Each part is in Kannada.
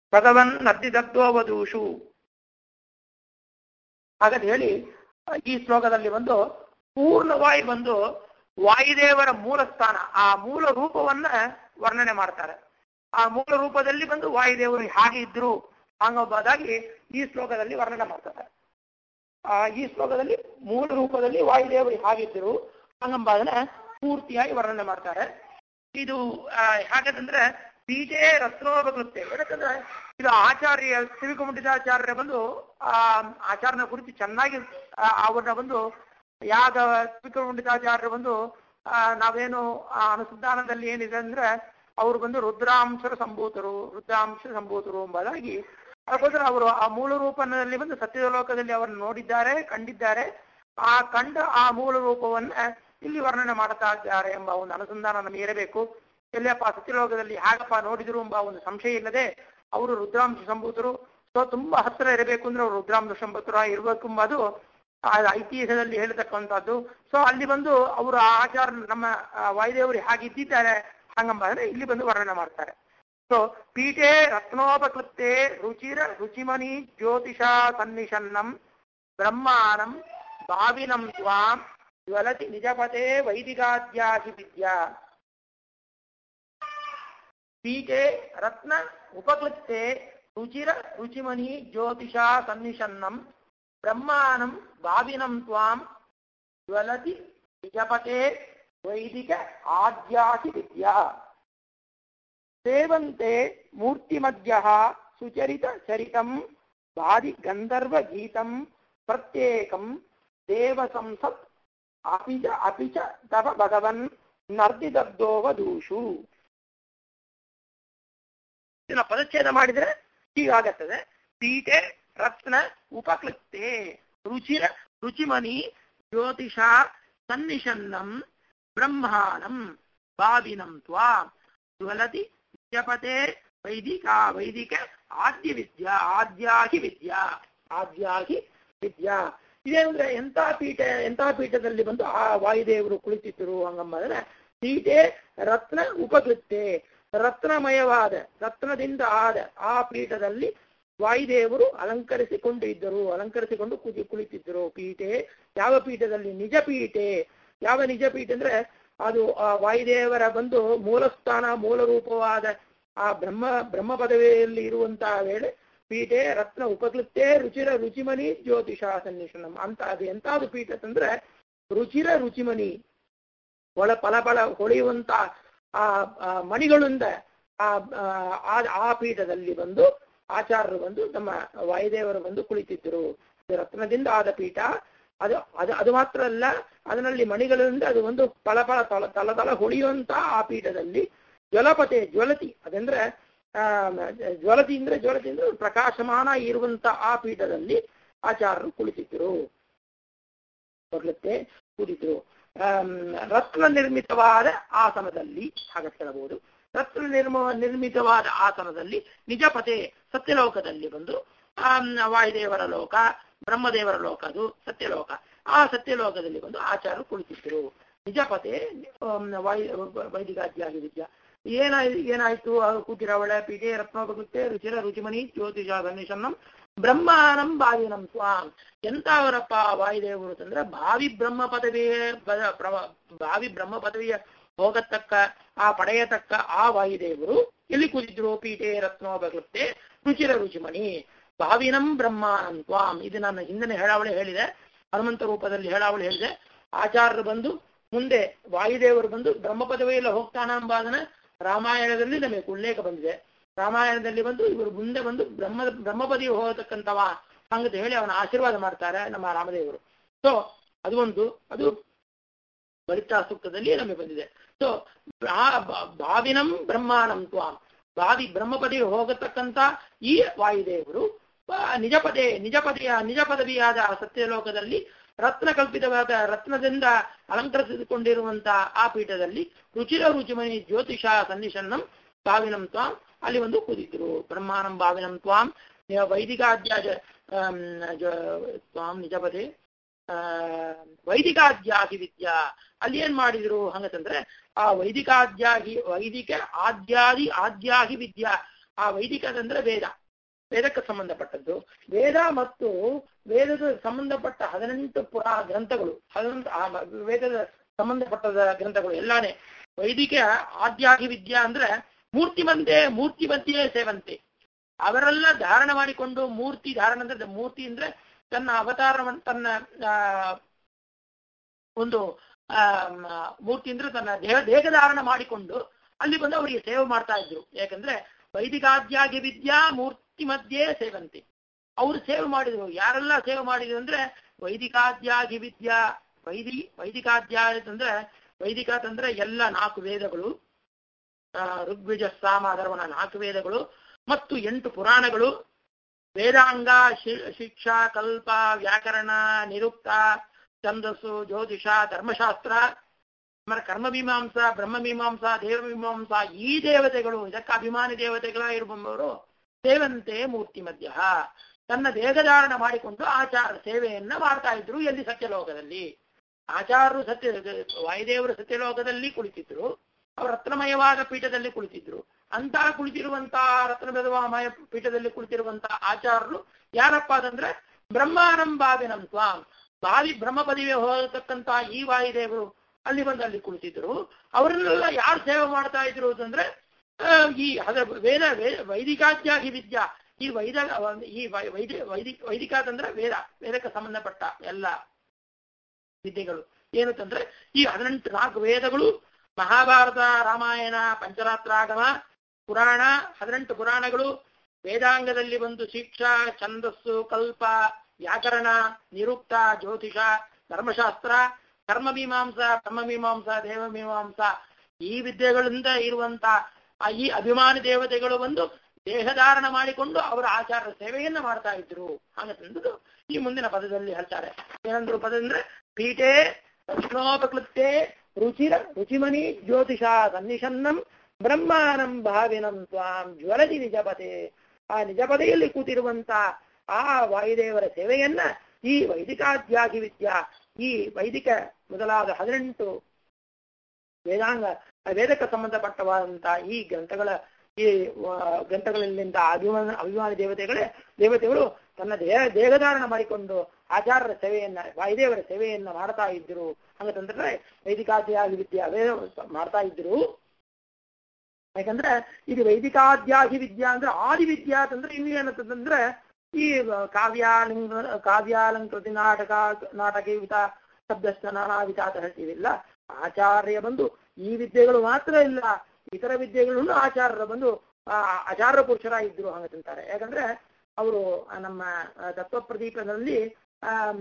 ಭಗವನ್ ನರ್ದಿದತ್ವವಧೂಷು ಹಾಗಂತ ಹೇಳಿ ಈ ಶ್ಲೋಕದಲ್ಲಿ ಬಂದು ಪೂರ್ಣವಾಗಿ ಬಂದು ವಾಯುದೇವರ ಮೂಲ ಸ್ಥಾನ ಆ ಮೂಲ ರೂಪವನ್ನ ವರ್ಣನೆ ಮಾಡ್ತಾರೆ ಆ ಮೂಲ ರೂಪದಲ್ಲಿ ಬಂದು ವಾಯುದೇವರು ಹಾಗೆ ಇದ್ರು ಹಂಗೊಬ್ಬದಾಗಿ ಈ ಶ್ಲೋಕದಲ್ಲಿ ವರ್ಣನೆ ಮಾಡ್ತಾರೆ ಆ ಈ ಶ್ಲೋಕದಲ್ಲಿ ಮೂಲ ರೂಪದಲ್ಲಿ ವಾಯುದೇವರು ಹಾಗಿದ್ದರು ಹಂಗಂಬದನ್ನ ಪೂರ್ತಿಯಾಗಿ ವರ್ಣನೆ ಮಾಡ್ತಾರೆ ಇದು ಆ, ಹಾಗಂತಂದ್ರೆ ಪೀಠೆ ರತ್ನೋಪಕೃತ್ಯ ಯಾಕಂದ್ರೆ ಇದು ಆಚಾರ್ಯ ಸಿವಿಕುಮುಂಡಿತಾಚಾರ್ಯ ಬಂದು ಆ ಆಚಾರ್ಯನ ಕುರಿತು ಚೆನ್ನಾಗಿ ಆ, ಅವ್ರನ್ನ ಬಂದು ಯಾಗ ಸಿವಿಕುಮುಂಡಿತಾಚಾರ್ಯ ಬಂದು ಆ, ನಾವೇನು ಆ ಅನುಸಂಧಾನದಲ್ಲಿ ಏನಿದೆ ಅಂದ್ರೆ ಅವರು ಬಂದು ರುದ್ರಾಂಶರ ಸಂಭೂತರು ರುದ್ರಾಂಶ ಸಂಭೂತರು ಎಂಬುದಾಗಿ ಅದಕ್ಕೋಸ್ಕರ ಅವರು ಆ ಮೂಲ ರೂಪದಲ್ಲಿ ಬಂದು ಸತ್ಯದ ಲೋಕದಲ್ಲಿ ಅವರನ್ನು ನೋಡಿದ್ದಾರೆ ಕಂಡಿದ್ದಾರೆ ಆ ಕಂಡ ಆ ಮೂಲ ರೂಪವನ್ನ ಇಲ್ಲಿ ವರ್ಣನೆ ಮಾಡ್ತಾ ಇದ್ದಾರೆ ಎಂಬ ಒಂದು ಅನುಸಂಧಾನ ನಮಗೆ ಇರಬೇಕು ಎಲ್ಲಿಯಪ್ಪ ಸತ್ಯಲೋಕದಲ್ಲಿ ಹಾಗಪ್ಪ ನೋಡಿದ್ರು ಎಂಬ ಒಂದು ಸಂಶಯ ಇಲ್ಲದೆ ಅವರು ರುದ್ರಾಂಶ ಸಂಭೂತರು ಸೊ ತುಂಬಾ ಹತ್ತಿರ ಇರಬೇಕು ಅಂದ್ರೆ ಅವರು ರುದ್ರಾಂಶ ಸಂಭೂತರ ಇರಬೇಕು ಎಂಬುದು ಆ ಐತಿಹ್ಯದಲ್ಲಿ ಹೇಳ್ತಕ್ಕಂಥದ್ದು ಸೊ ಅಲ್ಲಿ ಬಂದು ಅವರು ಆ ಆಚಾರ ನಮ್ಮ ಆ, ವಾಯುದೇವರು ಹಾಗಿದ್ದಿದ್ದಾರೆ ಹಂಗಂಬಂದ್ರೆ ಇಲ್ಲಿ ಬಂದು ವರ್ಣನೆ ಮಾಡ್ತಾರೆ ಸೊ ಪೀಠೆ ರತ್ನೋಪಕೃತ್ತೆ ರುಚಿರ ರುಚಿಮನಿ ಜ್ಯೋತಿಷ ಸನ್ನಿಷನ್ನಂ ಬ್ರಹ್ಮಾನಂ ಭಾವಿನಂ ತ್ವಾಂ ಜ್ವಲತಿ ನಿಜಪತೆ ವೈದಿಕಾದ್ಯಾಹಿ ವಿದ್ಯಾ ಪೀಠೆ ರತ್ನ ಉಪಕೃತ್ತೆ ರುಚಿರ ರುಚಿಮನಿ ಜ್ಯೋತಿಷ ಸನ್ನಿಷನ್ನಂ ಬ್ರಹ್ಮಾನಂ ಭಾವಿನಂ ತ್ವಾಂ ಜ್ವಲತಿ ನಿಜಪತೆ ವೈದಿಕ ಆದ್ಯಾಹಿ ವಿದ್ಯಾ ಸೇವಂತೆ ಮೂರ್ತಿಮಧ್ಯ ಸುಚರಿತ ಚರಿತಂ ಬಾದಿ ಗಂಧರ್ವ ಗೀತಂ ಪ್ರತ್ಯೇಕಂ ದೇವ ಸಂಸತ್ ಅಪಿ ಚ ಅಪಿ ಚ ತವ ಭಗವನ್ ನರ್ದಿದದ್ದೋವಧೂಷು ಇದನ್ನ ಪದಚ್ಛೇದ ಮಾಡಿದ್ರೆ ಹೀಗಾಗತ್ತದೆ ಪೀಠೆ ರತ್ನ ಉಪಕ್ಲಿಪ್ತೆ ರುಚಿರ ರುಚಿಮನಿ ಜ್ಯೋತಿಷ ಸನ್ನಿಷನ್ನಂ ಬ್ರಹ್ಮಾಣಂ ಭಾವಿನಂ ತ್ವಾ ಜ್ವಲತಿ ಜಪತೆ ವೈದಿಕ ವೈದಿಕ ಆದ್ಯ ವಿದ್ಯಾ ಆದ್ಯಾಹಿ ವಿದ್ಯಾ ಆದ್ಯಾಹಿ ವಿದ್ಯಾ ಇದೇನಂದ್ರೆ ಎಂತ ಪೀಠ ಎಂತ ಪೀಠದಲ್ಲಿ ಬಂದು ಆ ವಾಯುದೇವರು ಕುಳಿತಿದ್ರು ಹಂಗಂಬಂದ್ರೆ ಪೀಠೆ ರತ್ನ ಉಪಕೃತ್ತೆ ರತ್ನಮಯವಾದ ರತ್ನದಿಂದ ಆದ ಆ ಪೀಠದಲ್ಲಿ ವಾಯುದೇವರು ಅಲಂಕರಿಸಿಕೊಂಡು ಇದ್ದರು ಅಲಂಕರಿಸಿಕೊಂಡು ಕುದಿ ಕುಳಿತಿದ್ದರು ಪೀಠೆ ಯಾವ ಪೀಠದಲ್ಲಿ ನಿಜ ಪೀಠೆ ಯಾವ ನಿಜ ಪೀಠ ಅಂದ್ರೆ ಅದು ಆ ವಾಯುದೇವರ ಬಂದು ಮೂಲಸ್ಥಾನ ಮೂಲ ರೂಪವಾದ ಆ ಬ್ರಹ್ಮ ಬ್ರಹ್ಮ ಪದವಿಯಲ್ಲಿ ಇರುವಂತಹ ವೇಳೆ ಪೀಠೆ ರತ್ನ ಉಪಕೃತ್ತೆ ರುಚಿರ ರುಚಿಮನಿ ಜ್ಯೋತಿಷ ಸನ್ನಿಷಣಂ ಅಂತ ಅದು ಎಂತಾದು ಪೀಠ ಅಂತಂದ್ರೆ ರುಚಿರ ರುಚಿಮನಿ ಒಳ ಫಲಫಲ ಹೊಳೆಯುವಂತ ಆ ಆ ಮಣಿಗಳಿಂದ ಆ ಆ ಆ ಪೀಠದಲ್ಲಿ ಬಂದು ಆಚಾರ್ಯರು ಬಂದು ನಮ್ಮ ವಾಯುದೇವರು ಬಂದು ಕುಳಿತಿದ್ದರು ಇದು ರತ್ನದಿಂದ ಆದ ಪೀಠ ಅದು ಅದು ಅದು ಮಾತ್ರ ಅಲ್ಲ ಅದರಲ್ಲಿ ಮಣಿಗಳಿಂದ ಅದು ಒಂದು ಫಲ ಫಲ ತಲ ತಲ ತಲ ಹೊಳೆಯುವಂತ ಆ ಪೀಠದಲ್ಲಿ ಜ್ವಲಪತೆ ಜ್ವಲತಿ ಅದಂದ್ರೆ ಆ ಜ್ವಲತಿ ಅಂದ್ರೆ ಜ್ವಲತಿ ಅಂದ್ರೆ ಪ್ರಕಾಶಮಾನ ಇರುವಂತ ಆ ಪೀಠದಲ್ಲಿ ಆಚಾರ್ಯರು ಕುಳಿತಿದ್ರು ಬರ್ಲತ್ತೆ ಕೂಡಿದ್ರು ಆಮ್, ರತ್ನ ನಿರ್ಮಿತವಾದ ಆಸನದಲ್ಲಿ ಹಾಗೆ ಹೇಳಬಹುದು ರತ್ನ ನಿರ್ಮ ನಿರ್ಮಿತವಾದ ಆಸನದಲ್ಲಿ ನಿಜಪತೆ ಸತ್ಯಲೋಕದಲ್ಲಿ ಬಂದು ಆಮ್, ವಾಯುದೇವರ ಲೋಕ ಬ್ರಹ್ಮದೇವರ ಲೋಕ ಅದು ಸತ್ಯಲೋಕ ಆ ಸತ್ಯಲೋಕದಲ್ಲಿ ಬಂದು ಆಚಾರ್ಯರು ಕುಳಿತಿದ್ರು ನಿಜಪತೆ ಆಮ್, ವಾಯು ವೈದಿಕಾದ್ಯಾಗಿ ವಿದ್ಯಾ ಏನಾಯ್ತು ಏನಾಯ್ತು ಅದು ಕೂತಿರವಳ ಪೀಠೆ ರತ್ನೋಪಕೃತ್ಯ ರುಚಿರ ರುಚಿಮನಿ ಜ್ಯೋತಿಷ ಗಣೇಶನ್ನಂ ಬ್ರಹ್ಮಾನಂ ಭಾವಿನಂ ಸ್ವಾಂ ಎಂತವರಪ್ಪ ವಾಯುದೇವರು ಅಂತಂದ್ರೆ ಭಾವಿ ಬ್ರಹ್ಮ ಪದವಿಯ ಬ- ಪ್ರವ- ಭಾವಿ ಬ್ರಹ್ಮ ಪದವಿಯ ಹೋಗತಕ್ಕ ಆ ಪಡೆಯತಕ್ಕ ಆ ವಾಯುದೇವರು ಎಲ್ಲಿ ಕೂತಿದ್ರು ಪೀಠೆ ರತ್ನೋಪಕೃತ್ಯ ರುಚಿರ ರುಚಿಮಣಿ ಭಾವಿನಂ ಬ್ರಹ್ಮಾನಂ ತ್ವಾಂ ಇದು ನನ್ನ ಹಿಂದಿನ ಹೇಳಾವಳಿ ಹೇಳಿದೆ ಹನುಮಂತ ರೂಪದಲ್ಲಿ ಹೇಳಾವಳಿ ಹೇಳಿದೆ ಆಚಾರ್ಯರು ಬಂದು ಮುಂದೆ ವಾಯುದೇವರು ಬಂದು ಬ್ರಹ್ಮ ಪದವಿಯಲ್ಲಿ ಹೋಗ್ತಾನ ಎಂಬುದನ್ನ ರಾಮಾಯಣದಲ್ಲಿ ನಮಗೆ ಉಲ್ಲೇಖ ಬಂದಿದೆ ರಾಮಾಯಣದಲ್ಲಿ ಬಂದು ಇವರು ಮುಂದೆ ಬಂದು ಬ್ರಹ್ಮ ಬ್ರಹ್ಮಪದಿ ಹೋಗತಕ್ಕಂಥವ ಹಂಗಂತ ಹೇಳಿ ಅವನ ಆಶೀರ್ವಾದ ಮಾಡ್ತಾರೆ ನಮ್ಮ ರಾಮದೇವರು ಸೊ ಅದು ಒಂದು ಅದು ಬಲಿತಾ ಸೂಕ್ತದಲ್ಲಿ ನಮಗೆ ಬಂದಿದೆ ಸೊ ಭಾವಿನಂ ಬ್ರಹ್ಮಾನಂ ತ್ವಾಂ ಭಾವಿ ಬ್ರಹ್ಮಪದಿ ಹೋಗತಕ್ಕಂತ ಈ ವಾಯುದೇವರು ಆ, ನಿಜ ಪದೇ ನಿಜ ಪದೆಯ ನಿಜ ಪದವಿಯಾದ ಆ ಸತ್ಯಲೋಕದಲ್ಲಿ ರತ್ನ ಕಲ್ಪಿತವಾದ ರತ್ನದಿಂದ ಅಲಂಕರಿಸಿಕೊಂಡಿರುವಂತಹ ಆ ಪೀಠದಲ್ಲಿ ರುಚಿರ ರುಚಿಮಣಿ ಜ್ಯೋತಿಷ ಸನ್ನಿಷನ್ನಂ ಭಾವಿನಂ ತ್ವಾಂ ಅಲ್ಲಿ ಒಂದು ಕೂದಿದ್ರು ಬ್ರಹ್ಮಾನಂ ಭಾವಿನಂ ತ್ವಾಂ ವೈದಿಕಾದ್ಯಾಜ ಆಮ್, ಜ- ತ್ವಾಂ ನಿಜಪದೇ ಆ ವೈದಿಕಾದ್ಯಾಹಿ ವಿದ್ಯಾ ಅಲ್ಲಿ ಏನ್ ಮಾಡಿದ್ರು ಹಂಗಂತಂದ್ರೆ ಆ ವೈದಿಕಾದ್ಯಾಹಿ ವೈದಿಕ ಆದ್ಯಾದಿ ಆದ್ಯಾಹಿ ವಿದ್ಯಾ ಆ ವೈದಿಕದಂದ್ರೆ ವೇದ ವೇದಕ್ಕೆ ಸಂಬಂಧಪಟ್ಟದ್ದು ವೇದ ಮತ್ತು ವೇದದ ಸಂಬಂಧಪಟ್ಟ ಹದಿನೆಂಟು ಪುರಾ ಗ್ರಂಥಗಳು ಹದಿನೆಂಟು ಆ ವೇದದ ಸಂಬಂಧಪಟ್ಟ ಗ್ರಂಥಗಳು ಎಲ್ಲಾನೇ ವೈದಿಕ ಆದ್ಯಾಗಿ ವಿದ್ಯಾ ಅಂದ್ರೆ ಮೂರ್ತಿ ಮಂದೆ ಮೂರ್ತಿ ಮಧ್ಯೆ ಸೇವಂತೆ ಅವರೆಲ್ಲ ಧಾರಣ ಮಾಡಿಕೊಂಡು ಮೂರ್ತಿ ಧಾರಣ ಅಂದ್ರೆ ಮೂರ್ತಿ ಅಂದ್ರೆ ತನ್ನ ಅವತಾರವನ್ನು ತನ್ನ ಆ, ಒಂದು ಆ, ಮ, ಮೂರ್ತಿ ಅಂದ್ರೆ ತನ್ನ ದೇಹ ದೇಹ ಧಾರಣ ಮಾಡಿಕೊಂಡು ಅಲ್ಲಿ ಬಂದು ಅವರಿಗೆ ಸೇವೆ ಮಾಡ್ತಾ ಇದ್ರು ಯಾಕಂದ್ರೆ ವೈದಿಕಾದ್ಯಾಗಿ ವಿದ್ಯಾ ಮೂರ್ತಿ ಮಧ್ಯೆ ಸೇವಂತೆ ಅವರು ಸೇವೆ ಮಾಡಿದ್ರು ಯಾರೆಲ್ಲ ಸೇವೆ ಮಾಡಿದ್ರು ಅಂದ್ರೆ ವೈದಿಕಾದ್ಯಾಗಿ ವಿದ್ಯಾ ವೈದಿ ವೈದಿಕಾಧ್ಯಾಯ ಅಂದ್ರೆ ವೈದಿಕ ಅಂತಂದ್ರೆ ಎಲ್ಲ ನಾಲ್ಕು ವೇದಗಳು ಆ, ಋಗ್ವೇದ ಸಾಮ ಅದರ್ವನ ನಾಲ್ಕು ವೇದಗಳು ಮತ್ತು ಎಂಟು ಪುರಾಣಗಳು ವೇದಾಂಗ ಶಿ- ಶಿಕ್ಷಾ ಕಲ್ಪ ವ್ಯಾಕರಣ ನಿರುಕ್ತ ಛಂದಸ್ಸು ಜ್ಯೋತಿಷ ಧರ್ಮಶಾಸ್ತ್ರ ಆಮೇಲೆ ಕರ್ಮಮೀಮಾಂಸ ಬ್ರಹ್ಮಮೀಮಾಂಸ ದೇವಮೀಮಾಂಸ ಈ ದೇವತೆಗಳು ಇದಕ್ಕೆ ಅಭಿಮಾನಿ ದೇವತೆಗಳಾಗಿರುವವರು ಸೇವಂತೆ ಮೂರ್ತಿ ಮಧ್ಯ ತನ್ನ ದೇಹಧಾರಣ ಮಾಡಿಕೊಂಡು ಆಚಾರ ಸೇವೆಯನ್ನ ಮಾಡ್ತಾ ಇದ್ರು ಎಲ್ಲಿ ಸತ್ಯಲೋಕದಲ್ಲಿ ಆಚಾರರು ಸತ್ಯ ವಾಯುದೇವರು ಸತ್ಯಲೋಕದಲ್ಲಿ ಕುಳಿತಿದ್ರು ಅವರು ರತ್ನಮಯವಾದ ಪೀಠದಲ್ಲಿ ಕುಳಿತಿದ್ರು ಅಂತ ಕುಳಿತಿರುವಂತಹ ರತ್ನಮಯ ಪೀಠದಲ್ಲಿ ಕುಳಿತಿರುವಂತಹ ಆಚಾರರು ಯಾರಪ್ಪ ಅದಂದ್ರೆ ಬ್ರಹ್ಮಾನಂಬಾವಿನಂ ಸ್ವಾಮ್ ಬಾವಿ ಬ್ರಹ್ಮ ಪದವಿಗೆ ಹೋಗತಕ್ಕಂತ ಈ ವಾಯುದೇವರು ಅಲ್ಲಿ ಬಂದು ಅಲ್ಲಿ ಕುಳಿತಿದ್ರು ಅವರನ್ನೆಲ್ಲ ಯಾರು ಸೇವೆ ಮಾಡ್ತಾ ಇದ್ರು ಅಂತಂದ್ರೆ ಆ, ಈ ಅದ ವೇದ ವೇ- ವೈದಿಕಾದ್ಯಾಗಿ ವಿದ್ಯಾ ಈ ವೈದ ಈ ವೈ- ವೈದಿ ವೈದಿಕ ವೈದಿಕ ಅಂತಂದ್ರೆ ವೇದ ವೇದಕ್ಕೆ ಸಂಬಂಧಪಟ್ಟ ಎಲ್ಲ ವಿದ್ಯೆಗಳು ಏನಂತಂದ್ರೆ ಈ ಹದಿನೆಂಟು ನಾಲ್ಕು ವೇದಗಳು ಮಹಾಭಾರತ ರಾಮಾಯಣ ಪಂಚರಾತ್ರಾಗಮ ಪುರಾಣ ಹದಿನೆಂಟು ಪುರಾಣಗಳು ವೇದಾಂಗದಲ್ಲಿ ಒಂದು ಶಿಕ್ಷಾ ಛಂದಸ್ಸು ಕಲ್ಪ ವ್ಯಾಕರಣ ನಿರುಕ್ತ ಜ್ಯೋತಿಷ ಧರ್ಮಶಾಸ್ತ್ರ ಕರ್ಮಮೀಮಾಂಸ ಬ್ರಹ್ಮಮೀಮಾಂಸ ದೇವಮೀಮಾಂಸ ಈ ವಿದ್ಯೆಗಳಿಂದ ಇರುವಂತ ಆ ಈ ಅಭಿಮಾನಿ ದೇವತೆಗಳು ಬಂದು ದೇಹಧಾರಣ ಮಾಡಿಕೊಂಡು ಅವರ ಆಚಾರ ಸೇವೆಯನ್ನ ಮಾಡ್ತಾ ಇದ್ರು ಹಾಗಂತಂದು ಈ ಮುಂದಿನ ಪದದಲ್ಲಿ ಹೇಳ್ತಾರೆ ಏನಂದ್ರು ಪದ ಅಂದ್ರೆ ಪೀಠೆ ರತ್ನೋಪಕೃತ್ಯೆ ರುಚಿರ ರುಚಿಮನಿ ಜ್ಯೋತಿಷ ಸನ್ನಿಷನ್ನಂ ಬ್ರಹ್ಮಾನಂ ಭಾವಿನಂ ಸ್ವಾಂ ಜ್ವಲದಿ ನಿಜಪತೆ ಆ ನಿಜಪದೆಯಲ್ಲಿ ಕೂತಿರುವಂತ ಆ ವಾಯುದೇವರ ಸೇವೆಯನ್ನ ಈ ವೈದಿಕಾಧ್ಯಾಗಿ ವಿದ್ಯಾ ಈ ವೈದಿಕ ಮೊದಲಾದ ಹದಿನೆಂಟು ವೇದಾಂಗ ಆ ವೇದಕ್ಕೆ ಸಂಬಂಧಪಟ್ಟವಾದಂತಹ ಈ ಗ್ರಂಥಗಳ ಈ ವ- ಗ್ರಂಥಗಳಲ್ಲಿಂದ ಅಭಿಮಾನ ಅಭಿಮಾನಿ ದೇವತೆಗಳೇ ದೇವತೆಗಳು ತನ್ನ ದೇಹ ದೇಹಧಾರಣ ಮಾಡಿಕೊಂಡು ಆಚಾರ್ಯರ ಸೇವೆಯನ್ನ ವಾಯುದೇವರ ಸೇವೆಯನ್ನ ಮಾಡ್ತಾ ಇದ್ರು ಹಂಗಂತಂದ್ರೆ ವೈದಿಕಾಧ್ಯಾಯ ವಿದ್ಯೆ ಅವೇ ಮಾಡ್ತಾ ಇದ್ರು ಯಾಕಂದ್ರೆ ಇದು ವೈದಿಕಾಧ್ಯಾಹಿ ವಿದ್ಯಾ ಅಂದ್ರೆ ಆದಿ ವಿದ್ಯಾ ಅಂತಂದ್ರೆ ಇನ್ನು ಏನಂತಂದ್ರೆ ಈ ಕಾವ್ಯಾಲಂಕ ಕಾವ್ಯಾಲಂಕೃತಿ ನಾಟಕ ನಾಟಕ ವಿತ ಶಬ್ದಸ್ಥ ನಾನಾ ವಿಚಾತ ಹೇಳ್ತೀವಿಲ್ಲ ಆಚಾರ್ಯ ಬಂದು ಈ ವಿದ್ಯೆಗಳು ಮಾತ್ರ ಇಲ್ಲ ಇತರ ವಿದ್ಯೆಗಳನ್ನು ಆಚಾರ್ಯರ ಬಂದು ಆ, ಆಚಾರ್ಯ ಪುರುಷರಾಗಿದ್ರು ಹಂಗಂತಾರೆ ಯಾಕಂದ್ರೆ ಅವರು ನಮ್ಮ ಆ, ತತ್ವಪ್ರದೀಪದಲ್ಲಿ ಆಮ್,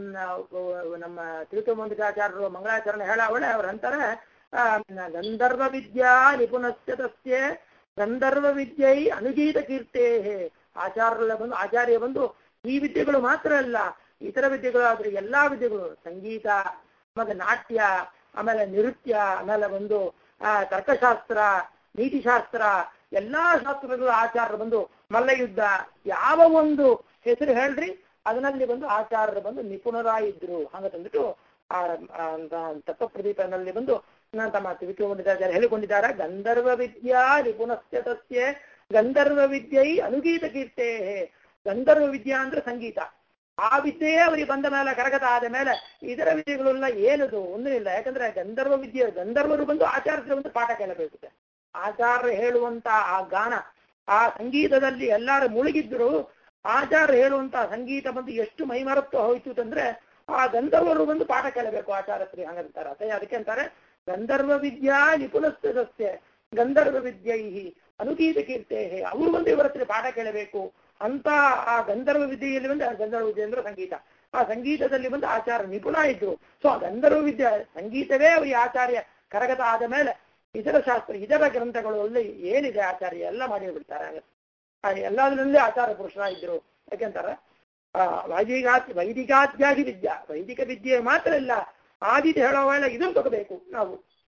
ಆ, ನಮ್ಮ ತಿರುತಮಂದಿರಾಚಾರ್ಯರು ಮಂಗಳಾಚರಣೆ ಹೇಳಾವಳೆ ಅವ್ರು ಅಂತಾರೆ ಆ, ಗಂಧರ್ವ ವಿದ್ಯಾ ನಿಪುಣಸ್ಯ ತಸ್ಯ ಗಂಧರ್ವ ವಿದ್ಯೈ ಅನುಗೀತ ಕೀರ್ತೆ ಆಚಾರ್ಯ ಬಂದು ಆಚಾರ್ಯ ಬಂದು ಈ ವಿದ್ಯೆಗಳು ಮಾತ್ರ ಅಲ್ಲ ಇತರ ವಿದ್ಯೆಗಳು ಆದ್ರೆ ಎಲ್ಲಾ ವಿದ್ಯೆಗಳು ಸಂಗೀತ ಆಮೇಲೆ ನಾಟ್ಯ ಆಮೇಲೆ ನೃತ್ಯ ಆಮೇಲೆ ಒಂದು ಆ, ತರ್ಕಶಾಸ್ತ್ರ ನೀತಿಶಾಸ್ತ್ರ ಎಲ್ಲಾ ಶಾಸ್ತ್ರಗಳು ಆಚಾರ್ಯರು ಬಂದು ಮಲ್ಲಯುದ್ಧ ಯಾವ ಒಂದು ಹೆಸರು ಹೇಳ್ರಿ ಅದರಲ್ಲಿ ಬಂದು ಆಚಾರ್ಯರು ಬಂದು ನಿಪುಣರಾಗಿದ್ರು ಹಂಗಂದ್ಬಿಟ್ಟು ಆ ಆ, ತತ್ವಪ್ರದೀಪನಲ್ಲಿ ಬಂದು ನ- ತಮ್ಮ ತಿರುಚುಕೊಂಡಿದ್ದಾರೆ ಹೇಳಿಕೊಂಡಿದ್ದಾರೆ ಗಂಧರ್ವ ವಿದ್ಯಾ ನಿಪುಣಸ್ಯ ತಸ್ಯ ಗಂಧರ್ವ ವಿದ್ಯೈ ಅನುಗೀತ ಕೀರ್ತೆ ಗಂಧರ್ವ ವಿದ್ಯಾ ಅಂದ್ರೆ ಸಂಗೀತ ಆ ವಿದ್ಯೆಯೇ ಅವರಿಗೆ ಬಂದ ಮೇಲೆ ಕರಗತ ಆದ ಮೇಲೆ ಇದರ ವಿದ್ಯೆಗಳೆಲ್ಲ ಏನದು ಒಂದೂ ಇಲ್ಲ ಯಾಕಂದ್ರೆ ಗಂಧರ್ವ ವಿದ್ಯೆ ಗಂಧರ್ವರು ಬಂದು ಆಚಾರ್ಯರು ಬಂದು ಪಾಠ ಕೇಳಬೇಕು ಆಚಾರ್ಯ ಹೇಳುವಂತ ಆ ಗಾನ ಆ ಸಂಗೀತದಲ್ಲಿ ಎಲ್ಲರೂ ಮುಳುಗಿದ್ರು ಆಚಾರ್ಯ ಹೇಳುವಂತ ಸಂಗೀತ ಬಂದು ಎಷ್ಟು ಮೈಮರತ್ವ ಹೋಯ್ತು ಅಂತಂದ್ರೆ ಆ ಗಂಧರ್ವರು ಬಂದು ಪಾಠ ಕೇಳಬೇಕು ಆಚಾರ್ಯತ್ರಿ ಹಂಗಂತಾರೆ ಅದೇ ಅದಕ್ಕೆ ಅಂತಾರೆ ಗಂಧರ್ವ ವಿದ್ಯಾ ನಿಪುಣಸ್ಯ ಸಸ್ಯ ಗಂಧರ್ವ ವಿದ್ಯೈ ಅನುಗೀತ ಕೀರ್ತೆ ಅವರು ಬಂದು ಇವರ ಹತ್ರ ಪಾಠ ಕೇಳಬೇಕು ಅಂತ ಆ ಗಂಧರ್ವ ವಿದ್ಯೆಯಲ್ಲಿ ಬಂದು ಆ ಗಂಧರ್ವ ವಿದ್ಯೆ ಅಂದ್ರೆ ಸಂಗೀತ ಆ ಸಂಗೀತದಲ್ಲಿ ಬಂದು ಆಚಾರ್ಯ ನಿಪುಣ ಇದ್ರು ಸೊ ಆ ಗಂಧರ್ವ ವಿದ್ಯೆ ಸಂಗೀತವೇ ಅವರಿಗೆ ಆಚಾರ್ಯ ಕರಗತ ಆದ ಮೇಲೆ ಇದರ ಶಾಸ್ತ್ರ ಇದರ ಗ್ರಂಥಗಳಲ್ಲಿ ಏನಿದೆ ಆಚಾರ್ಯ ಎಲ್ಲ ಮಾಡಿ ಬಿಡ್ತಾರೆ ಆ ಎಲ್ಲದರಲ್ಲಿ ಆಚಾರ್ಯ ಪುರುಷರಾಗಿದ್ರು ಯಾಕೆಂತಾರೆ ಆ ವೈದಿಕಾ ವೈದಿಕಾಧ್ಯಾಗಿ ವಿದ್ಯಾ ವೈದಿಕ ವಿದ್ಯೆ ಮಾತ್ರ ಇಲ್ಲ ಆದಿತ ಹೇಳೋವಾಗ ಇದನ್ನು ತಗೋಬೇಕು ನಾವು